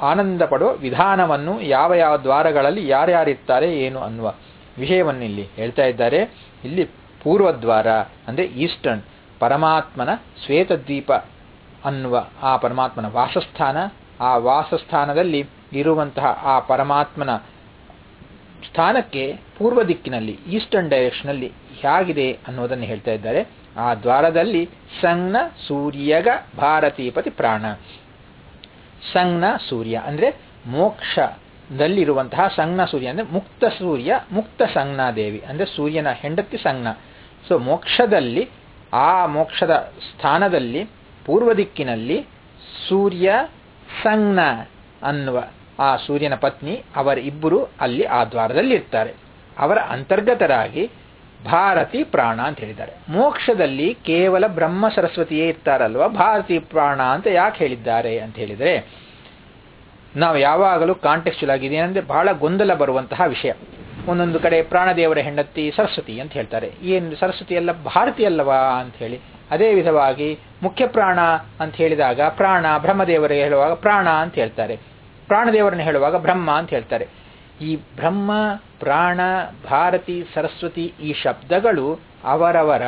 ಆನಂದ ಪಡುವ ವಿಧಾನವನ್ನು ಯಾವ ಯಾವ ದ್ವಾರಗಳಲ್ಲಿ ಯಾರ್ಯಾರಿರ್ತಾರೆ ಏನು ಅನ್ನುವ ವಿಷಯವನ್ನು ಇಲ್ಲಿ ಹೇಳ್ತಾ ಇದ್ದಾರೆ ಇಲ್ಲಿ ಪೂರ್ವದ್ವಾರ ಅಂದರೆ ಈಸ್ಟರ್ನ್ ಪರಮಾತ್ಮನ ಶ್ವೇತದ್ವೀಪ ಅನ್ನುವ ಆ ಪರಮಾತ್ಮನ ವಾಸಸ್ಥಾನ ಆ ವಾಸಸ್ಥಾನದಲ್ಲಿ ಇರುವಂತಹ ಆ ಪರಮಾತ್ಮನ ಸ್ಥಾನಕ್ಕೆ ಪೂರ್ವ ದಿಕ್ಕಿನಲ್ಲಿ ಈಸ್ಟರ್ನ್ ಡೈರೆಕ್ಷನಲ್ಲಿ ಹೇಗಿದೆ ಅನ್ನೋದನ್ನು ಹೇಳ್ತಾ ಇದ್ದಾರೆ ಆ ದ್ವಾರದಲ್ಲಿ ಸಂಜ್ಞ ಸೂರ್ಯಗ ಭಾರತೀಪತಿ ಪ್ರಾಣ ಸಂಜ್ಞ ಸೂರ್ಯ ಅಂದರೆ ಮೋಕ್ಷದಲ್ಲಿರುವಂತಹ ಸಂಜ್ಞ ಸೂರ್ಯ ಅಂದರೆ ಮುಕ್ತ ಸೂರ್ಯ ಮುಕ್ತ ಸಂಜ್ಞಾದೇವಿ ಅಂದರೆ ಸೂರ್ಯನ ಹೆಂಡತಿ ಸಂಜ್ಞ ಸೊ ಮೋಕ್ಷದಲ್ಲಿ ಆ ಮೋಕ್ಷದ ಸ್ಥಾನದಲ್ಲಿ ಪೂರ್ವ ದಿಕ್ಕಿನಲ್ಲಿ ಸೂರ್ಯ ಸಂಜ್ಞ ಅನ್ನುವ ಆ ಸೂರ್ಯನ ಪತ್ನಿ ಅವರಿಬ್ಬರು ಅಲ್ಲಿ ಆ ದ್ವಾರದಲ್ಲಿ ಇರ್ತಾರೆ ಅವರ ಅಂತರ್ಗತರಾಗಿ ಭಾರತಿ ಪ್ರಾಣ ಅಂತ ಹೇಳಿದ್ದಾರೆ ಮೋಕ್ಷದಲ್ಲಿ ಕೇವಲ ಬ್ರಹ್ಮ ಸರಸ್ವತಿಯೇ ಇರ್ತಾರಲ್ವ ಭಾರತಿ ಪ್ರಾಣ ಅಂತ ಯಾಕೆ ಹೇಳಿದ್ದಾರೆ ಅಂತ ಹೇಳಿದರೆ ನಾವು ಯಾವಾಗಲೂ ಕಾಂಟೆಕ್ಸ್ಚುಲ್ ಆಗಿದೆ ಏನಂದ್ರೆ ಬಹಳ ಗೊಂದಲ ಬರುವಂತಹ ವಿಷಯ ಒಂದೊಂದು ಕಡೆ ಪ್ರಾಣದೇವರ ಹೆಂಡತಿ ಸರಸ್ವತಿ ಅಂತ ಹೇಳ್ತಾರೆ ಏನು ಸರಸ್ವತಿ ಎಲ್ಲ ಭಾರತಿ ಅಲ್ಲವಾ ಅಂತ ಹೇಳಿ ಅದೇ ವಿಧವಾಗಿ ಮುಖ್ಯ ಪ್ರಾಣ ಅಂತ ಹೇಳಿದಾಗ ಪ್ರಾಣ ಬ್ರಹ್ಮದೇವರಿಗೆ ಹೇಳುವಾಗ ಪ್ರಾಣ ಅಂತ ಹೇಳ್ತಾರೆ ಪ್ರಾಣದೇವರನ್ನು ಹೇಳುವಾಗ ಬ್ರಹ್ಮ ಅಂತ ಹೇಳ್ತಾರೆ ಈ ಬ್ರಹ್ಮ ಪ್ರಾಣ ಭಾರತಿ ಸರಸ್ವತಿ ಈ ಶಬ್ದಗಳು ಅವರವರ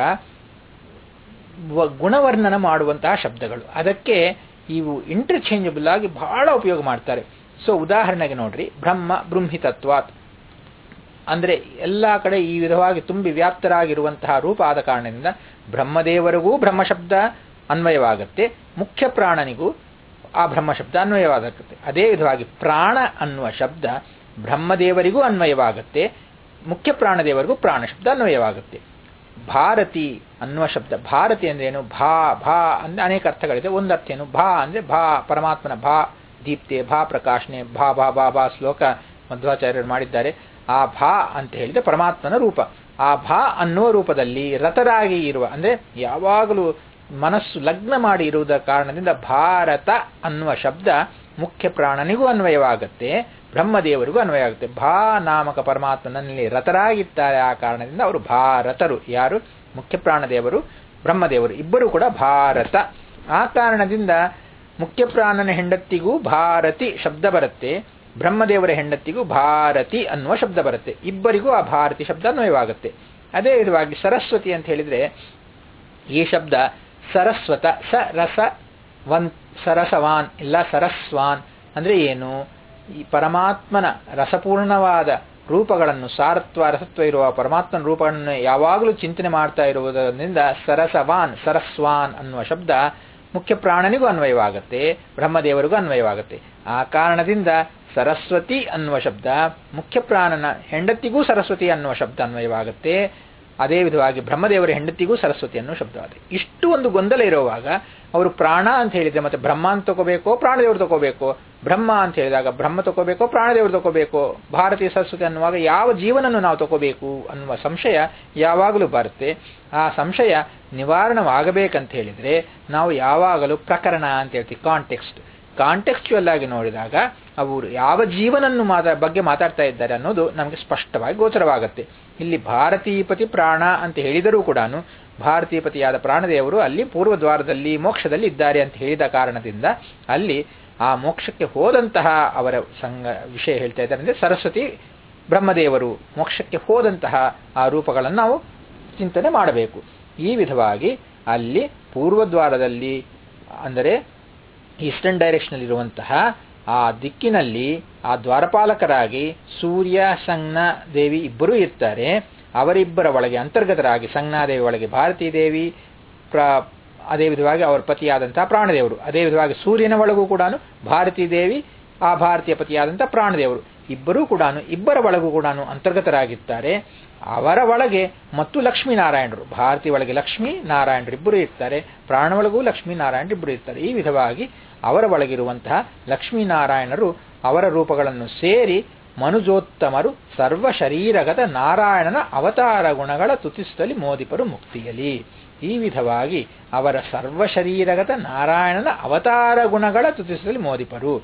ಗುಣವರ್ಣನ ಮಾಡುವಂತಹ ಶಬ್ದಗಳು ಅದಕ್ಕೆ ಇವು ಇಂಟರ್ಚೇಂಜಬಲ್ ಆಗಿ ಬಹಳ ಉಪಯೋಗ ಮಾಡ್ತಾರೆ ಸೊ ಉದಾಹರಣೆಗೆ ನೋಡ್ರಿ ಬ್ರಹ್ಮ ಬೃಂಹಿತತ್ವಾತ್ ಅಂದರೆ ಎಲ್ಲ ಕಡೆ ಈ ವಿಧವಾಗಿ ತುಂಬಿ ವ್ಯಾಪ್ತರಾಗಿರುವಂತಹ ರೂಪ ಆದ ಕಾರಣದಿಂದ ಬ್ರಹ್ಮದೇವರಿಗೂ ಬ್ರಹ್ಮಶಬ್ದ ಅನ್ವಯವಾಗುತ್ತೆ ಮುಖ್ಯ ಪ್ರಾಣನಿಗೂ ಆ ಬ್ರಹ್ಮಶಬ್ದ ಅನ್ವಯವಾಗುತ್ತೆ ಅದೇ ವಿಧವಾಗಿ ಪ್ರಾಣ ಅನ್ನುವ ಶಬ್ದ ಬ್ರಹ್ಮದೇವರಿಗೂ ಅನ್ವಯವಾಗುತ್ತೆ ಮುಖ್ಯ ಪ್ರಾಣದೇವರಿಗೂ ಪ್ರಾಣ ಶಬ್ದ ಅನ್ವಯವಾಗುತ್ತೆ ಭಾರತಿ ಅನ್ನುವ ಶಬ್ದ ಭಾರತಿ ಅಂದ್ರೆ ಏನು ಭಾ ಭಾ ಅಂದ್ರೆ ಅನೇಕ ಅರ್ಥಗಳಿದೆ ಒಂದು ಅರ್ಥ ಏನು ಭಾ ಅಂದ್ರೆ ಭಾ ಪರಮಾತ್ಮನ ಭಾ ದೀಪ್ತೆ ಭಾ ಪ್ರಕಾಶನೆ ಭಾ ಭಾ ಭಾ ಭಾ ಶ್ಲೋಕ ಮಧ್ವಾಚಾರ್ಯರು ಮಾಡಿದ್ದಾರೆ ಆ ಭಾ ಅಂತ ಹೇಳಿದ್ರೆ ಪರಮಾತ್ಮನ ರೂಪ ಆ ಭಾ ಅನ್ನುವ ರೂಪದಲ್ಲಿ ರತರಾಗಿ ಇರುವ ಅಂದ್ರೆ ಯಾವಾಗಲೂ ಮನಸ್ಸು ಲಗ್ನ ಮಾಡಿ ಇರುವುದರ ಕಾರಣದಿಂದ ಭಾರತ ಅನ್ನುವ ಶಬ್ದ ಮುಖ್ಯ ಪ್ರಾಣನಿಗೂ ಅನ್ವಯವಾಗುತ್ತೆ ಬ್ರಹ್ಮದೇವರಿಗೂ ಅನ್ವಯವಾಗುತ್ತೆ ಭಾ ನಾಮಕ ಪರಮಾತ್ಮನಲ್ಲಿ ರತರಾಗಿದ್ದಾರೆ ಆ ಕಾರಣದಿಂದ ಅವರು ಭಾರತರು ಯಾರು ಮುಖ್ಯ ಪ್ರಾಣದೇವರು ಬ್ರಹ್ಮದೇವರು ಇಬ್ಬರು ಕೂಡ ಭಾರತ ಆ ಕಾರಣದಿಂದ ಮುಖ್ಯ ಪ್ರಾಣನ ಹೆಂಡತಿಗೂ ಭಾರತಿ ಶಬ್ದ ಬರುತ್ತೆ ಬ್ರಹ್ಮದೇವರ ಹೆಂಡತಿಗೂ ಭಾರತಿ ಅನ್ನುವ ಶಬ್ದ ಬರುತ್ತೆ ಇಬ್ಬರಿಗೂ ಆ ಭಾರತಿ ಶಬ್ದ ಅನ್ವಯವಾಗುತ್ತೆ ಅದೇ ವಿಧವಾಗಿ ಸರಸ್ವತಿ ಅಂತ ಹೇಳಿದ್ರೆ ಈ ಶಬ್ದ ಸರಸ್ವತ ಸ ರಸ ವನ್ ಸರಸವಾನ್ ಇಲ್ಲ ಸರಸ್ವಾನ್ ಅಂದ್ರೆ ಏನು ಈ ಪರಮಾತ್ಮನ ರಸಪೂರ್ಣವಾದ ರೂಪಗಳನ್ನು ಸಾರತ್ವ ರಸತ್ವ ಇರುವ ಪರಮಾತ್ಮನ ರೂಪಗಳನ್ನು ಯಾವಾಗಲೂ ಚಿಂತನೆ ಮಾಡ್ತಾ ಇರುವುದರಿಂದ ಸರಸವಾನ್ ಸರಸ್ವಾನ್ ಅನ್ನುವ ಶಬ್ದ ಮುಖ್ಯ ಪ್ರಾಣನಿಗೂ ಅನ್ವಯವಾಗುತ್ತೆ ಬ್ರಹ್ಮದೇವರಿಗೂ ಅನ್ವಯವಾಗುತ್ತೆ ಆ ಕಾರಣದಿಂದ ಸರಸ್ವತಿ ಅನ್ನುವ ಶಬ್ದ ಮುಖ್ಯ ಪ್ರಾಣನ ಹೆಂಡತಿಗೂ ಸರಸ್ವತಿ ಅನ್ನುವ ಶಬ್ದ ಅನ್ವಯವಾಗುತ್ತೆ ಅದೇ ವಿಧವಾಗಿ ಬ್ರಹ್ಮದೇವರ ಹೆಂಡತಿಗೂ ಸರಸ್ವತಿ ಅನ್ನೋ ಶಬ್ದವಾಗಿದೆ ಇಷ್ಟು ಒಂದು ಗೊಂದಲ ಇರುವಾಗ ಅವರು ಪ್ರಾಣ ಅಂತ ಹೇಳಿದ್ರೆ ಮತ್ತೆ ಬ್ರಹ್ಮ ಅಂತ ತಗೋಬೇಕೋ ಪ್ರಾಣದೇವರು ತಗೋಬೇಕೋ ಬ್ರಹ್ಮ ಅಂತ ಹೇಳಿದಾಗ ಬ್ರಹ್ಮ ತಗೋಬೇಕೋ ಪ್ರಾಣದೇವರು ತಗೋಬೇಕೋ ಭಾರತೀಯ ಸರಸ್ವತಿ ಅನ್ನುವಾಗ ಯಾವ ಜೀವನನ್ನು ನಾವು ತಗೋಬೇಕು ಅನ್ನುವ ಸಂಶಯ ಯಾವಾಗಲೂ ಬರುತ್ತೆ ಆ ಸಂಶಯ ನಿವಾರಣವಾಗಬೇಕಂತ ಹೇಳಿದ್ರೆ ನಾವು ಯಾವಾಗಲೂ ಪ್ರಕರಣ ಅಂತ ಹೇಳ್ತೀವಿ ಕಾಂಟೆಕ್ಸ್ಟ್ ಕಾಂಟೆಕ್ಸ್ಚುಯಲ್ ಆಗಿ ನೋಡಿದಾಗ ಅವರು ಯಾವ ಜೀವನನ್ನು ಮಾತಾ ಬಗ್ಗೆ ಮಾತಾಡ್ತಾ ಇದ್ದಾರೆ ಅನ್ನೋದು ನಮಗೆ ಸ್ಪಷ್ಟವಾಗಿ ಗೋಚರವಾಗುತ್ತೆ ಇಲ್ಲಿ ಭಾರತೀಪತಿ ಪ್ರಾಣ ಅಂತ ಹೇಳಿದರೂ ಕೂಡ ಭಾರತೀಪತಿಯಾದ ಪ್ರಾಣದೇವರು ಅಲ್ಲಿ ಪೂರ್ವದ್ವಾರದಲ್ಲಿ ಮೋಕ್ಷದಲ್ಲಿ ಇದ್ದಾರೆ ಅಂತ ಹೇಳಿದ ಕಾರಣದಿಂದ ಅಲ್ಲಿ ಆ ಮೋಕ್ಷಕ್ಕೆ ಹೋದಂತಹ ಅವರ ಸಂಘ ವಿಷಯ ಹೇಳ್ತಾ ಇದ್ದಾರೆ ಅಂದರೆ ಸರಸ್ವತಿ ಬ್ರಹ್ಮದೇವರು ಮೋಕ್ಷಕ್ಕೆ ಹೋದಂತಹ ಆ ರೂಪಗಳನ್ನು ನಾವು ಚಿಂತನೆ ಮಾಡಬೇಕು ಈ ವಿಧವಾಗಿ ಅಲ್ಲಿ ಪೂರ್ವದ್ವಾರದಲ್ಲಿ ಅಂದರೆ ಈಸ್ಟರ್ನ್ ಡೈರೆಕ್ಷನ್ ಇರುವಂತಹ ಆ ದಿಕ್ಕಿನಲ್ಲಿ ಆ ದ್ವಾರಪಾಲಕರಾಗಿ ಸೂರ್ಯ ಸಂಜ್ಞ ದೇವಿ ಇಬ್ಬರೂ ಇರ್ತಾರೆ ಅವರಿಬ್ಬರ ಒಳಗೆ ಅಂತರ್ಗತರಾಗಿ ಸಂಜ್ಞಾದೇವಿ ಒಳಗೆ ಭಾರತೀ ದೇವಿ ಪ್ರ ಅದೇ ವಿಧವಾಗಿ ಅವರ ಪತಿಯಾದಂತಹ ಪ್ರಾಣದೇವರು ಅದೇ ವಿಧವಾಗಿ ಸೂರ್ಯನ ಒಳಗೂ ಕೂಡ ಭಾರತೀ ದೇವಿ ಆ ಭಾರತೀಯ ಪತಿಯಾದಂತಹ ಪ್ರಾಣದೇವರು ಇಬ್ಬರೂ ಕೂಡ ಇಬ್ಬರ ಒಳಗೂ ಕೂಡ ಅಂತರ್ಗತರಾಗಿರ್ತಾರೆ ಅವರ ಒಳಗೆ ಮತ್ತು ಲಕ್ಷ್ಮೀನಾರಾಯಣರು ಭಾರತಿ ಒಳಗೆ ಲಕ್ಷ್ಮೀ ನಾರಾಯಣರು ಇಬ್ಬರು ಇರ್ತಾರೆ ಪ್ರಾಣ ಒಳಗೂ ಲಕ್ಷ್ಮೀ ನಾರಾಯಣರು ಇಬ್ಬರು ಇರ್ತಾರೆ ಈ ವಿಧವಾಗಿ ಅವರ ಒಳಗಿರುವಂತಹ ಲಕ್ಷ್ಮೀನಾರಾಯಣರು ಅವರ ರೂಪಗಳನ್ನು ಸೇರಿ ಮನುಜೋತ್ತಮರು ಸರ್ವ ಶರೀರಗತ ನಾರಾಯಣನ ಅವತಾರ ಗುಣಗಳ ತುತಿಸುತ್ತಲಿ ಮೋದಿಪರು ಮುಕ್ತಿಯಲಿ ಈ ವಿಧವಾಗಿ ಅವರ ಸರ್ವ ಶರೀರಗತ ನಾರಾಯಣನ ಅವತಾರ ಗುಣಗಳ ತುತಿಸುತ್ತಲಿ ಮೋದಿಪರು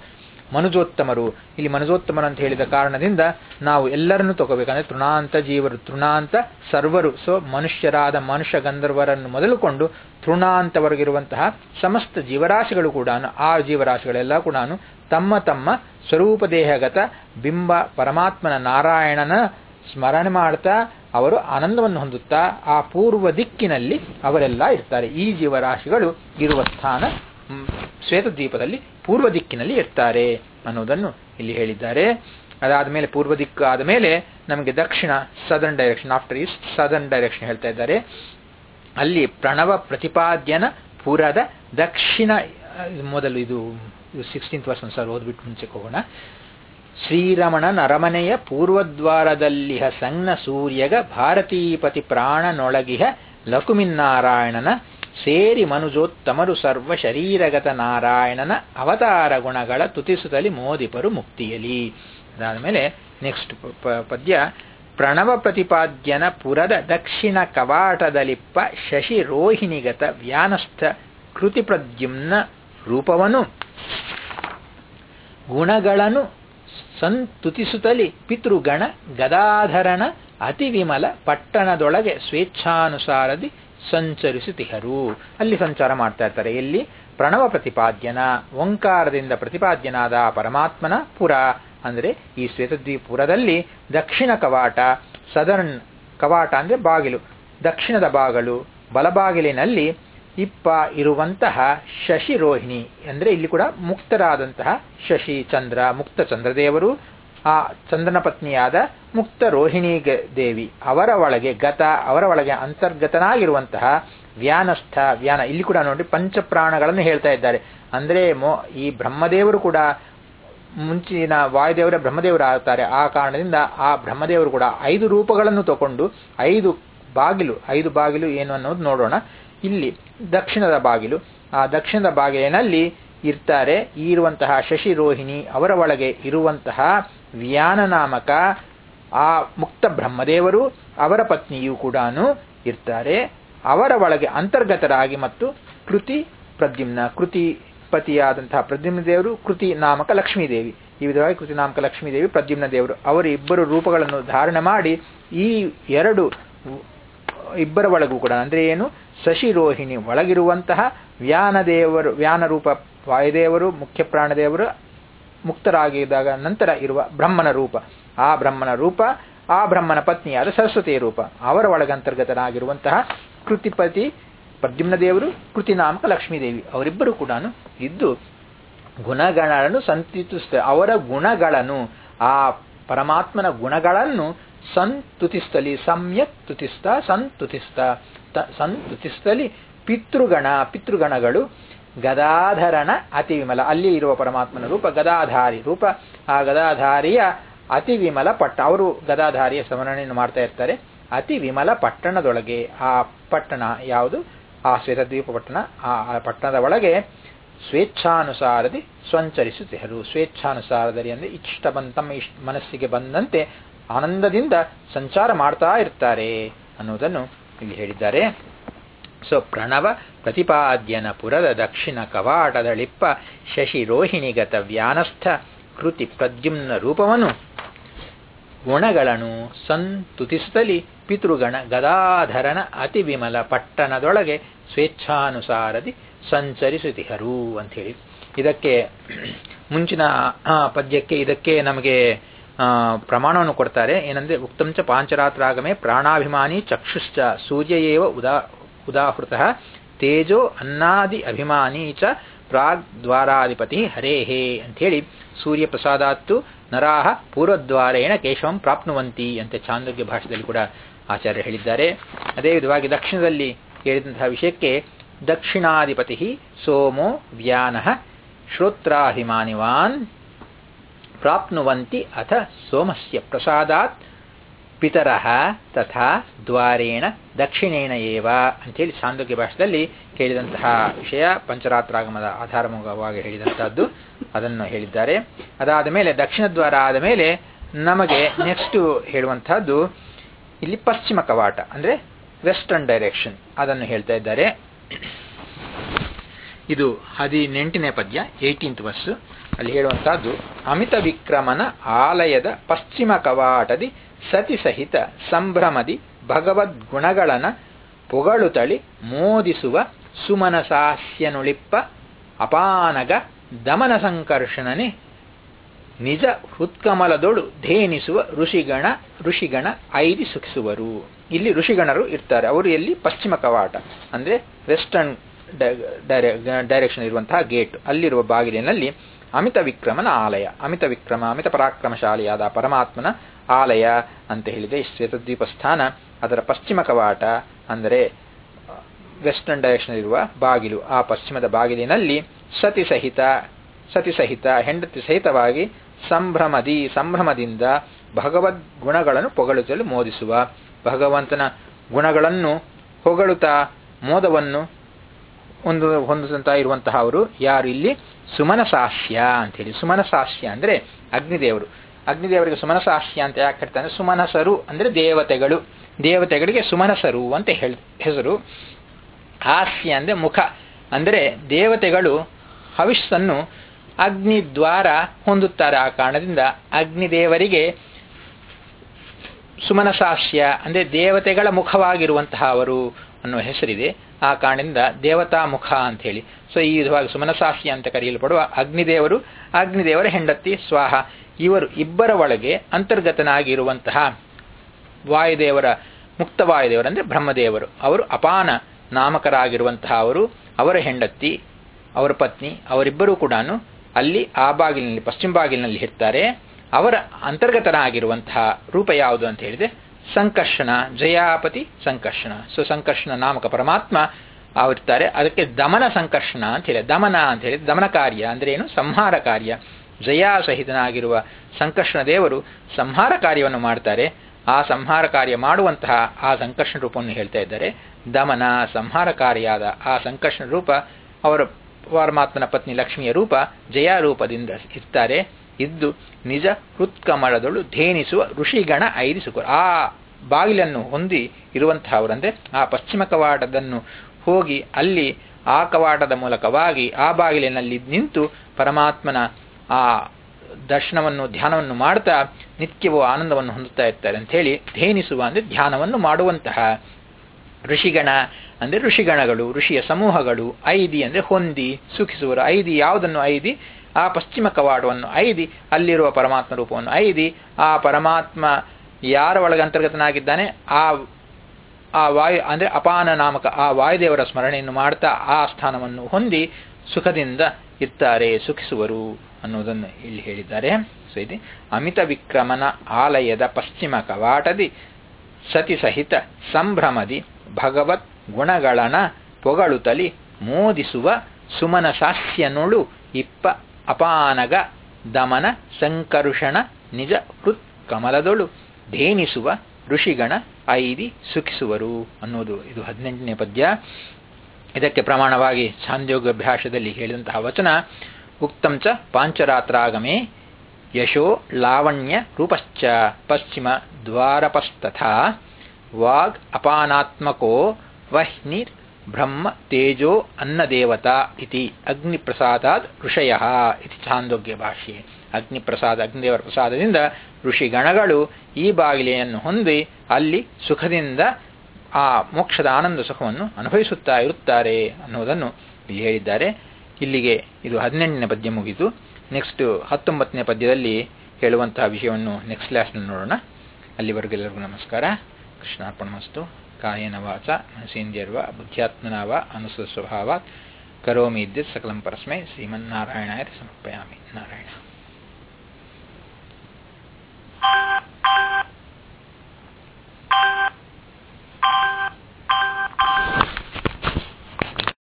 ಮನುಜೋತ್ತಮರು ಇಲ್ಲಿ ಮನುಜೋತ್ತಮರು ಅಂತ ಹೇಳಿದ ಕಾರಣದಿಂದ ನಾವು ಎಲ್ಲರನ್ನು ತಗೋಬೇಕಂದ್ರೆ ತೃಣಾಂತ ಜೀವರು ತೃಣಾಂತ ಸರ್ವರು ಸೊ ಮನುಷ್ಯರಾದ ಮನುಷ್ಯ ಗಂಧರ್ವರನ್ನು ಮೊದಲುಕೊಂಡು ತೃಣಾಂತವರೆಗಿರುವಂತಹ ಸಮಸ್ತ ಜೀವರಾಶಿಗಳು ಕೂಡ ಆ ಜೀವರಾಶಿಗಳೆಲ್ಲ ಕೂಡ ತಮ್ಮ ತಮ್ಮ ಸ್ವರೂಪ ದೇಹಗತ ಬಿಂಬ ಪರಮಾತ್ಮನ ನಾರಾಯಣನ ಸ್ಮರಣೆ ಮಾಡ್ತಾ ಅವರು ಆನಂದವನ್ನು ಹೊಂದುತ್ತಾ ಆ ಪೂರ್ವ ದಿಕ್ಕಿನಲ್ಲಿ ಅವರೆಲ್ಲ ಇರ್ತಾರೆ ಈ ಜೀವರಾಶಿಗಳು ಇರುವ ಸ್ಥಾನ ಶ್ವೇತದ್ವೀಪದಲ್ಲಿ ಪೂರ್ವ ದಿಕ್ಕಿನಲ್ಲಿ ಇರ್ತಾರೆ ಅನ್ನೋದನ್ನು ಇಲ್ಲಿ ಹೇಳಿದ್ದಾರೆ ಅದಾದ ಮೇಲೆ ಪೂರ್ವ ದಿಕ್ಕು ಆದ ಮೇಲೆ ನಮಗೆ ದಕ್ಷಿಣ southern direction after is southern direction ಹೇಳ್ತಾ ಇದ್ದಾರೆ ಅಲ್ಲಿ ಪ್ರಣವ ಪ್ರತಿಪಾದ್ಯನ ಪುರದ ದಕ್ಷಿಣ ಮೊದಲು ಇದು ಸಿಕ್ಸ್ಟೀನ್ತ್ ವರ್ಷ ಸರ್ ಓದ್ಬಿಟ್ಟು ಮುಂಚೆಗೆ ಹೋಗೋಣ ಶ್ರೀರಮಣನ ಅರಮನೆಯ ಪೂರ್ವದ್ವಾರದಲ್ಲಿಹ ಸಣ್ಣ ಸೂರ್ಯಗ ಭಾರತೀಪತಿ ಪ್ರಾಣನೊಳಗಿಹ ಲಕುಮಿನ್ನಾರಾಯಣನ ಸೇರಿ ಮನುಜೋತ್ತಮರು ಸರ್ವ ಶರೀರಗತ ನಾರಾಯಣನ ಅವತಾರ ಗುಣಗಳ ತುತಿಸುತ್ತಲಿ ಮೋದಿಪರು ಮುಕ್ತಿಯಲಿ ಅದಾದಮೇಲೆ ನೆಕ್ಸ್ಟ್ ಪದ್ಯ ಪ್ರಣವ ಪ್ರತಿಪಾದ್ಯನ ಪುರದ ದಕ್ಷಿಣ ಕವಾಟದಲಿಪ್ಪ ಶಶಿ ರೋಹಿಣಿಗತ ವ್ಯಾನಸ್ಥ ಕೃತಿ ಪ್ರದ್ಯುಮ್ನ ರೂಪವನು ಗುಣಗಳನ್ನು ಸಂತುತಿಸುತ್ತಲಿ ಪಿತೃಗಣ ಗದಾಧರನ ಅತಿ ವಿಮಲ ಪಟ್ಟಣದೊಳಗೆ ಸ್ವೇಚ್ಛಾನುಸಾರದಿ ಸಂಚರಿಸುತ್ತಿಹರು ಅಲ್ಲಿ ಸಂಚಾರ ಮಾಡ್ತಾ ಇರ್ತಾರೆ ಎಲ್ಲಿ ಪ್ರಣವ ಪ್ರತಿಪಾದ್ಯನ ಓಂಕಾರದಿಂದ ಪ್ರತಿಪಾದ್ಯನಾದ ಪರಮಾತ್ಮನ ಪುರ ಅಂದರೆ ಈ ಶ್ವೇತದ್ವೀಪುರದಲ್ಲಿ ದಕ್ಷಿಣ ಕವಾಟ ಸದರ್ನ್ ಕವಾಟ ಅಂದರೆ ಬಾಗಿಲು ದಕ್ಷಿಣದ ಬಾಗಲು ಬಲಬಾಗಿಲಿನಲ್ಲಿ ಇಪ್ಪ ಇರುವಂತಹ ಶಶಿ ರೋಹಿಣಿ ಅಂದರೆ ಇಲ್ಲಿ ಕೂಡ ಮುಕ್ತರಾದಂತಹ ಶಶಿ ಚಂದ್ರ ಮುಕ್ತ ಚಂದ್ರದೇವರು ಆ ಚಂದ್ರನ ಪತ್ನಿಯಾದ ಮುಕ್ತ ರೋಹಿಣಿ ದೇವಿ ಅವರ ಒಳಗೆ ಗತ ಅವರ ಒಳಗೆ ಅಂತರ್ಗತನಾಗಿರುವಂತಹ ವ್ಯಾನಸ್ಥ ವ್ಯಾನ ಇಲ್ಲಿ ಕೂಡ ನೋಡಿ ಪಂಚಪ್ರಾಣಗಳನ್ನು ಹೇಳ್ತಾ ಇದ್ದಾರೆ ಅಂದರೆ ಮೋ ಈ ಬ್ರಹ್ಮದೇವರು ಕೂಡ ಮುಂಚಿನ ವಾಯುದೇವರ ಬ್ರಹ್ಮದೇವರು ಆಗ್ತಾರೆ ಆ ಕಾರಣದಿಂದ ಆ ಬ್ರಹ್ಮದೇವರು ಕೂಡ ಐದು ರೂಪಗಳನ್ನು ತಗೊಂಡು ಐದು ಬಾಗಿಲು ಐದು ಬಾಗಿಲು ಏನು ಅನ್ನೋದು ನೋಡೋಣ ಇಲ್ಲಿ ದಕ್ಷಿಣದ ಬಾಗಿಲು ಆ ದಕ್ಷಿಣದ ಬಾಗಿಲಿನಲ್ಲಿ ಇರ್ತಾರೆ ಈ ಇರುವಂತಹ ಶಶಿ ರೋಹಿಣಿ ಅವರ ಒಳಗೆ ಇರುವಂತಹ ವ್ಯಾನ ನಾಮಕ ಆ ಮುಕ್ತ ಬ್ರಹ್ಮದೇವರು ಅವರ ಪತ್ನಿಯೂ ಕೂಡ ಇರ್ತಾರೆ ಅವರ ಒಳಗೆ ಅಂತರ್ಗತರಾಗಿ ಮತ್ತು ಕೃತಿ ಪ್ರದ್ಯುಮ್ನ ಕೃತಿ ಪತಿಯಾದಂತಹ ಪ್ರದ್ಯುಮ್ನ ದೇವರು ಕೃತಿ ನಾಮಕ ಲಕ್ಷ್ಮೀದೇವಿ ಈ ವಿಧವಾಗಿ ಕೃತಿ ನಾಮಕ ಲಕ್ಷ್ಮೀದೇವಿ ಪ್ರದ್ಯುಮ್ನ ದೇವರು ಅವರು ಇಬ್ಬರು ರೂಪಗಳನ್ನು ಧಾರಣೆ ಮಾಡಿ ಈ ಎರಡು ಇಬ್ಬರ ಒಳಗೂ ಕೂಡ ಅಂದರೆ ಏನು ಶಶಿ ರೋಹಿಣಿ ಒಳಗಿರುವಂತಹ ವ್ಯಾನದೇವರು ವ್ಯಾನರೂಪ ವಾಯುದೇವರು ಮುಖ್ಯ ಪ್ರಾಣದೇವರು ಮುಕ್ತರಾಗಿದ್ದಾಗ ನಂತರ ಇರುವ ಬ್ರಹ್ಮನ ರೂಪ ಆ ಬ್ರಹ್ಮನ ರೂಪ ಆ ಬ್ರಹ್ಮನ ಪತ್ನಿಯಾದ ಸರಸ್ವತಿಯ ರೂಪ ಅವರ ಒಳಗಂತರ್ಗತನಾಗಿರುವಂತಹ ಕೃತಿಪತಿ ಪ್ರದ್ಯುಮ್ನ ದೇವರು ಕೃತಿನಾಮಕ ಲಕ್ಷ್ಮೀದೇವಿ ಅವರಿಬ್ಬರು ಕೂಡ ಇದ್ದು ಗುಣಗಳನ್ನು ಸಂತಿಸುತ್ತ ಅವರ ಗುಣಗಳನ್ನು ಆ ಪರಮಾತ್ಮನ ಗುಣಗಳನ್ನು ಸಂತುತಿಸ್ತಲಿ ಸಮ್ಯಕ್ ತುತಿಸ್ತಾ ಸಂತುತಿಸ್ತಾ ಸಂತುತಿಸ್ತಲಿ ಪಿತೃಗಣ ಪಿತೃಗಣಗಳು ಗದಾಧರನ ಅತಿ ವಿಮಲ ಅಲ್ಲಿ ಇರುವ ಪರಮಾತ್ಮನ ರೂಪ ಗದಾಧಾರಿ ರೂಪ ಆ ಗದಾಧಾರಿಯ ಅತಿ ವಿಮಲ ಪಟ್ಟ ಅವರು ಗದಾಧಾರಿಯ ಸ್ಮರಣೆಯನ್ನು ಮಾಡ್ತಾ ಇರ್ತಾರೆ ಅತಿ ವಿಮಲ ಪಟ್ಟಣದೊಳಗೆ ಆ ಪಟ್ಟಣ ಯಾವುದು ಆ ಶ್ವೇತದ್ವೀಪ ಪಟ್ಟಣ ಆ ಪಟ್ಟಣದ ಒಳಗೆ ಸ್ವೇಚ್ಛಾನುಸಾರದಿ ಸಂಚರಿಸುತ್ತಿಹರು ಸ್ವೇಚ್ಛಾನುಸಾರದಲ್ಲಿ ಅಂದರೆ ಇಷ್ಟ ಬಂದ ತಮ್ಮ ಇಷ್ಟ ಮನಸ್ಸಿಗೆ ಬಂದಂತೆ ಆನಂದದಿಂದ ಸಂಚಾರ ಮಾಡ್ತಾ ಇರ್ತಾರೆ ಅನ್ನೋದನ್ನು ಇಲ್ಲಿ ಹೇಳಿದ್ದಾರೆ ಸೊ ಪ್ರಣವ ಪ್ರತಿಪಾದ್ಯನ ಪುರದ ದಕ್ಷಿಣ ಕವಾಟದಳಿಪ್ಪ ಶಶಿ ರೋಹಿಣಿಗತ ವ್ಯಾನಸ್ಥ ಕೃತಿ ಪ್ರದ್ಯುಮ್ನ ರೂಪವನು ಗುಣಗಳನ್ನು ಸಂತುತಿಸುತ್ತಲಿ ಪಿತೃಗಣ ಗದಾಧರನ ಅತಿ ವಿಮಲ ಪಟ್ಟಣದೊಳಗೆ ಸ್ವೇಚ್ಛಾನುಸಾರದಿ ಸಂಚರಿಸುತ್ತಿಹರು ಅಂಥೇಳಿ ಇದಕ್ಕೆ ಮುಂಚಿನ ಪದ್ಯಕ್ಕೆ ಇದಕ್ಕೆ ನಮಗೆ ಪ್ರಮಾಣವನ್ನು ಕೊಡ್ತಾರೆ ಏನಂದ್ರೆ ಉಕ್ತಂಚ ಪಾಂಚರಾತ್ರಾಗಮೆ ಪ್ರಾಣಾಭಿಮಾನಿ ಚಕ್ಷುಶ್ಚ ಸೂರ್ಯಯೇವ ಉದಾ ಉದಾಹೃತ ತೇಜೋ ಅನ್ನಾದಿ ಅಭಿಮಾನಿ ಚ ಪ್ರಾಗ್ ದ್ವಾರಾಧಿಪತಿ ಹರೇಹೇ ಅಂಥೇಳಿ ಸೂರ್ಯ ಪ್ರಸಾದಾತ್ತು ನರಾಹ ಪೂರ್ವದ್ವಾರೇಣ ಕೇಶವಂ ಪ್ರಾಪ್ನುವಂತಿ ಅಂತ ಚಾಂದ್ರಜ್ಞ ಭಾಷೆಯಲ್ಲಿ ಕೂಡ ಆಚಾರ್ಯ ಹೇಳಿದ್ದಾರೆ ಅದೇ ವಿಧವಾಗಿ ದಕ್ಷಿಣದಲ್ಲಿ ಹೇಳಿದಂತಹ ವಿಷಯಕ್ಕೆ ದಕ್ಷಿಣಾಧಿಪತಿ ಸೋಮೋ ವ್ಯಾನ ಶ್ರೋತ್ರಾಭಿಮಾನಿವಾನ್ ಪ್ರಾಪ್ನುವಂತಿ ಅಥ ಸೋಮಸ್ಯ ಪ್ರಸಾದಾತ್ ಪಿತರಃ ತಥಾ ದ್ವಾರೇಣ ದಕ್ಷಿಣೇಣ ಏವ ಅಂಥೇಳಿ ಸಾಂದೋಗ್ಯ ಭಾಷೆಯಲ್ಲಿ ಹೇಳಿದಂತಹ ವಿಷಯ ಪಂಚರಾತ್ರಾಗಮದ ಆಧಾರಮುಖವಾಗಿ ಹೇಳಿದಂತಹದ್ದು ಅದನ್ನು ಹೇಳಿದ್ದಾರೆ ಅದಾದ ಮೇಲೆ ದಕ್ಷಿಣ ದ್ವಾರ ಆದ ಮೇಲೆ ನಮಗೆ ನೆಕ್ಸ್ಟ್ ಹೇಳುವಂತಹದ್ದು ಇಲ್ಲಿ ಪಶ್ಚಿಮ ಕವಾಟ ಅಂದರೆ ವೆಸ್ಟರ್ನ್ ಡೈರೆಕ್ಷನ್ ಅದನ್ನು ಹೇಳ್ತಾ ಇದ್ದಾರೆ ಇದು ಹದಿನೆಂಟನೇ ಪದ್ಯ ಏಯ್ಟೀನ್ತ್ ವರ್ಸ್ ಅಲ್ಲಿ ಹೇಳುವಂತಹದ್ದು ಅಮಿತ ವಿಕ್ರಮನ ಆಲಯದ ಪಶ್ಚಿಮ ಕವಾಟದಿ ಸತಿ ಸಹಿತ ಸಂಭ್ರಮದಿ ಭಗವದ್ಗುಣಗಳನ ಪೊಗಳುತಳಿ ಮೋದಿಸುವ ಸುಮನಸಾಸ್ಯನುಳಿಪ್ಪ ಅಪಾನಗ ದಮನ ಸಂಕರ್ಷಣನೆ ನಿಜ ಹೃತ್ಕಮಲದೊಳು ಧೇನಿಸುವ ಋಷಿಗಣ ಋಷಿಗಣ ಐದಿ ಸುಖಿಸುವರು ಇಲ್ಲಿ ಋಷಿಗಣರು ಇರ್ತಾರೆ ಅವರು ಎಲ್ಲಿ ಪಶ್ಚಿಮ ಕವಾಟ ಅಂದ್ರೆ ವೆಸ್ಟರ್ನ್ ಡೈರೆಕ್ಷನ್ ಇರುವಂತಹ ಗೇಟ್ ಅಲ್ಲಿರುವ ಬಾಗಿಲಿನಲ್ಲಿ ಅಮಿತ ವಿಕ್ರಮನ ಆಲಯ ಅಮಿತ ವಿಕ್ರಮ ಅಮಿತ ಪರಾಕ್ರಮಶಾಲಿಯಾದ ಪರಮಾತ್ಮನ ಆಲಯ ಅಂತ ಹೇಳಿದೆ ಶ್ವೇತದ್ವೀಪ ಸ್ಥಾನ ಅದರ ಪಶ್ಚಿಮ ಕವಾಟ ಅಂದರೆ ವೆಸ್ಟರ್ನ್ ಡೈರೆಕ್ಷನ್ ಇರುವ ಬಾಗಿಲು ಆ ಪಶ್ಚಿಮದ ಬಾಗಿಲಿನಲ್ಲಿ ಸತಿ ಸಹಿತ ಸತಿ ಸಹಿತ ಹೆಂಡತಿ ಸಹಿತವಾಗಿ ಸಂಭ್ರಮದಿ ಸಂಭ್ರಮದಿಂದ ಭಗವದ್ ಗುಣಗಳನ್ನು ಪೊಗಳುತ್ತಲು ಮೋದಿಸುವ ಭಗವಂತನ ಗುಣಗಳನ್ನು ಹೊಗಳುತ್ತಾ ಮೋದವನ್ನು ಒಂದು ಹೊಂದುತ್ತಾ ಇರುವಂತಹ ಅವರು ಯಾರು ಇಲ್ಲಿ ಸುಮನಸಾಸ್ಯ ಅಂತ ಹೇಳಿ ಸುಮನಸಾಸ್ಯ ಅಂದ್ರೆ ಅಗ್ನಿದೇವರು ಅಗ್ನಿದೇವರಿಗೆ ಸುಮನಸಾಸ್ಯ ಅಂತ ಯಾಕೆ ಹೇಳ್ತಾರೆ ಸುಮನಸರು ಅಂದ್ರೆ ದೇವತೆಗಳು ದೇವತೆಗಳಿಗೆ ಸುಮನಸರು ಅಂತ ಹೇಳ ಹೆಸರು ಹಾಸ್ಯ ಅಂದ್ರೆ ಮುಖ ಅಂದರೆ ದೇವತೆಗಳು ಹವಿಸ್ಸನ್ನು ಅಗ್ನಿ ದ್ವಾರ ಹೊಂದುತ್ತಾರೆ ಆ ಕಾರಣದಿಂದ ಅಗ್ನಿದೇವರಿಗೆ ಸುಮನಸಾಸ್ಯ ಅಂದರೆ ದೇವತೆಗಳ ಮುಖವಾಗಿರುವಂತಹ ಅವರು ಅನ್ನುವ ಹೆಸರಿದೆ ಆ ಕಾರಣದಿಂದ ದೇವತಾ ಮುಖ ಅಂತ ಹೇಳಿ ಸೊ ಈ ವಿಧವಾಗಿ ಸುಮನಸಾಸ್ಯ ಅಂತ ಕರೆಯಲ್ಪಡುವ ಅಗ್ನಿದೇವರು ಅಗ್ನಿದೇವರ ಹೆಂಡತಿ ಸ್ವಾಹ ಇವರು ಇಬ್ಬರ ಒಳಗೆ ಅಂತರ್ಗತನಾಗಿರುವಂತಹ ವಾಯುದೇವರ ಮುಕ್ತ ವಾಯುದೇವರು ಅಂದರೆ ಬ್ರಹ್ಮದೇವರು ಅವರು ಅಪಾನ ನಾಮಕರಾಗಿರುವಂತಹ ಅವರು ಅವರ ಹೆಂಡತಿ ಅವರ ಪತ್ನಿ ಅವರಿಬ್ಬರೂ ಕೂಡ ಅಲ್ಲಿ ಆ ಬಾಗಿಲಿನಲ್ಲಿ ಪಶ್ಚಿಮ ಬಾಗಿಲಿನಲ್ಲಿ ಇರ್ತಾರೆ ಅವರ ಅಂತರ್ಗತನಾಗಿರುವಂತಹ ರೂಪ ಯಾವುದು ಅಂತ ಹೇಳಿದೆ ಸಂಕರ್ಷಣ ಜಯಾಪತಿ ಸಂಕರ್ಷಣ ಸೊ ಸಂಕರ್ಷಣ ನಾಮಕ ಪರಮಾತ್ಮ ಅವರಿರ್ತಾರೆ ಅದಕ್ಕೆ ದಮನ ಸಂಕರ್ಷಣ ಅಂತ ಹೇಳಿ ದಮನ ಅಂತ ಹೇಳಿ ದಮನ ಕಾರ್ಯ ಅಂದ್ರೆ ಏನು ಸಂಹಾರ ಕಾರ್ಯ ಜಯಾ ಸಹಿತನಾಗಿರುವ ಸಂಕರ್ಷಣ ದೇವರು ಸಂಹಾರ ಕಾರ್ಯವನ್ನು ಮಾಡ್ತಾರೆ ಆ ಸಂಹಾರ ಕಾರ್ಯ ಮಾಡುವಂತಹ ಆ ಸಂಕರ್ಷಣ ರೂಪವನ್ನು ಹೇಳ್ತಾ ಇದ್ದಾರೆ ದಮನ ಸಂಹಾರಕಾರಿಯಾದ ಆ ಸಂಕರ್ಷಣ ರೂಪ ಅವರ ಪರಮಾತ್ಮನ ಪತ್ನಿ ಲಕ್ಷ್ಮಿಯ ರೂಪ ಜಯ ರೂಪದಿಂದ ಇರ್ತಾರೆ ಇದ್ದು ನಿಜ ಹೃತ್ಕಮಲದಳು ಧೇನಿಸುವ ಋಷಿಗಣ ಐರಿಸುವರು ಆ ಬಾಗಿಲನ್ನು ಹೊಂದಿ ಇರುವಂತಹವರಂದ್ರೆ ಆ ಪಶ್ಚಿಮ ಕವಾಟದನ್ನು ಹೋಗಿ ಅಲ್ಲಿ ಆ ಕವಾಟದ ಮೂಲಕವಾಗಿ ಆ ಬಾಗಿಲಿನಲ್ಲಿ ನಿಂತು ಪರಮಾತ್ಮನ ಆ ದರ್ಶನವನ್ನು ಧ್ಯಾನವನ್ನು ಮಾಡ್ತಾ ನಿತ್ಯವೂ ಆನಂದವನ್ನು ಹೊಂದುತ್ತಾ ಇರ್ತಾರೆ ಅಂತ ಹೇಳಿ ಧೇನಿಸುವ ಅಂದರೆ ಧ್ಯಾನವನ್ನು ಮಾಡುವಂತಹ ಋಷಿಗಣ ಅಂದರೆ ಋಷಿಗಣಗಳು ಋಷಿಯ ಸಮೂಹಗಳು ಐದಿ ಅಂದರೆ ಹೊಂದಿ ಸುಖಿಸುವರು ಐದಿ ಯಾವುದನ್ನು ಐದಿ ಆ ಪಶ್ಚಿಮ ಕವಾಟವನ್ನು ಐದಿ ಅಲ್ಲಿರುವ ಪರಮಾತ್ಮ ರೂಪವನ್ನು ಐದಿ ಆ ಪರಮಾತ್ಮ ಯಾರ ಒಳಗೆ ಅಂತರ್ಗತನಾಗಿದ್ದಾನೆ ಆ ಆ ವಾಯು ಅಂದರೆ ಅಪಾನ ನಾಮಕ ಆ ವಾಯುದೇವರ ಸ್ಮರಣೆಯನ್ನು ಮಾಡ್ತಾ ಆ ಸ್ಥಾನವನ್ನು ಹೊಂದಿ ಸುಖದಿಂದ ಇರ್ತಾರೆ ಸುಖಿಸುವರು ಅನ್ನೋದನ್ನು ಇಲ್ಲಿ ಹೇಳಿದ್ದಾರೆ ಸೊ ಇದು ಅಮಿತ ವಿಕ್ರಮನ ಆಲಯದ ಪಶ್ಚಿಮ ಕವಾಟದಿ ಸತಿ ಸಹಿತ ಸಂಭ್ರಮದಿ ಭಗವತ್ ಗುಣಗಳನ ಪೊಗಳುತಲಿ ಮೋದಿಸುವ ಸುಮನ ಸಾಸ್ಯನುಳು ಇಪ್ಪ ಅಪಾನಗ ದಮನ ಸಂಕರುಷಣ ನಿಜ ಹೃತ್ ಕಮಲದೊಳು ಧೇನಿಸುವ ಋಷಿಗಣ ಐದಿ ಸುಖಿಸುವರು ಅನ್ನೋದು ಇದು ಹದಿನೆಂಟನೇ ಪದ್ಯ ಇದಕ್ಕೆ ಪ್ರಮಾಣವಾಗಿ ಛಾಂದೋಗ್ಯಭ್ಯಾಸದಲ್ಲಿ ಹೇಳಿದಂತಹ ವಚನ ಉಕ್ತಂ ಚ ಪಾಂಚರಾತ್ರಾಗಮೇ ಯಶೋ ಲಾವಣ್ಯ ರೂಪಶ್ಚ ಪಶ್ಚಿಮ ದ್ವಾರಪಸ್ತಥಾ ವಾಗ್ ಅಪಾನಾತ್ಮಕೋ ವಹ್ನಿರ್ ಬ್ರಹ್ಮ ತೇಜೋ ಅನ್ನದೇವತಾ ಇತಿ ಅಗ್ನಿಪ್ರಸಾದಾದ್ ಋಷಯ ಇತಿ ಛಾಂದೋಗ್ಯ ಭಾಷೆ ಅಗ್ನಿಪ್ರಸಾದ ಅಗ್ನಿದೇವರ ಪ್ರಸಾದದಿಂದ ಋಷಿಗಣಗಳು ಈ ಬಾಗಿಲೆಯನ್ನು ಹೊಂದಿ ಅಲ್ಲಿ ಸುಖದಿಂದ ಆ ಮೋಕ್ಷದ ಆನಂದ ಸುಖವನ್ನು ಅನುಭವಿಸುತ್ತಾ ಇರುತ್ತಾರೆ ಅನ್ನೋದನ್ನು ಇಲ್ಲಿ ಹೇಳಿದ್ದಾರೆ ಇಲ್ಲಿಗೆ ಇದು ಹದಿನೆಂಟನೇ ಪದ್ಯ ಮುಗಿದು ನೆಕ್ಸ್ಟ್ ಹತ್ತೊಂಬತ್ತನೇ ಪದ್ಯದಲ್ಲಿ ಹೇಳುವಂತಹ ವಿಷಯವನ್ನು ನೆಕ್ಸ್ಟ್ ಕ್ಲಾಸ್ನಲ್ಲಿ ನೋಡೋಣ ಅಲ್ಲಿವರೆಗೂ ಎಲ್ಲರಿಗೂ ನಮಸ್ಕಾರ ಕೃಷ್ಣಾರ್ಪಣಮಸ್ತು ಕಾಯೇನ ವಾಚ ಮನಸೇಂದ್ಯರ್ವ ಬುದ್ಧ್ಯಾತ್ಮನಾವ ಅನುಸೃತ ಸ್ವಭಾವಾತ್ ಕರೋಮಿ ಇದ್ದಿತ್ ಸಕಲಂ ಪರಸ್ಮೈ ಶ್ರೀಮನ್ನಾರಾಯಣಾಯ ಸಮರ್ಪಯಾಮಿ ನಾರಾಯಣ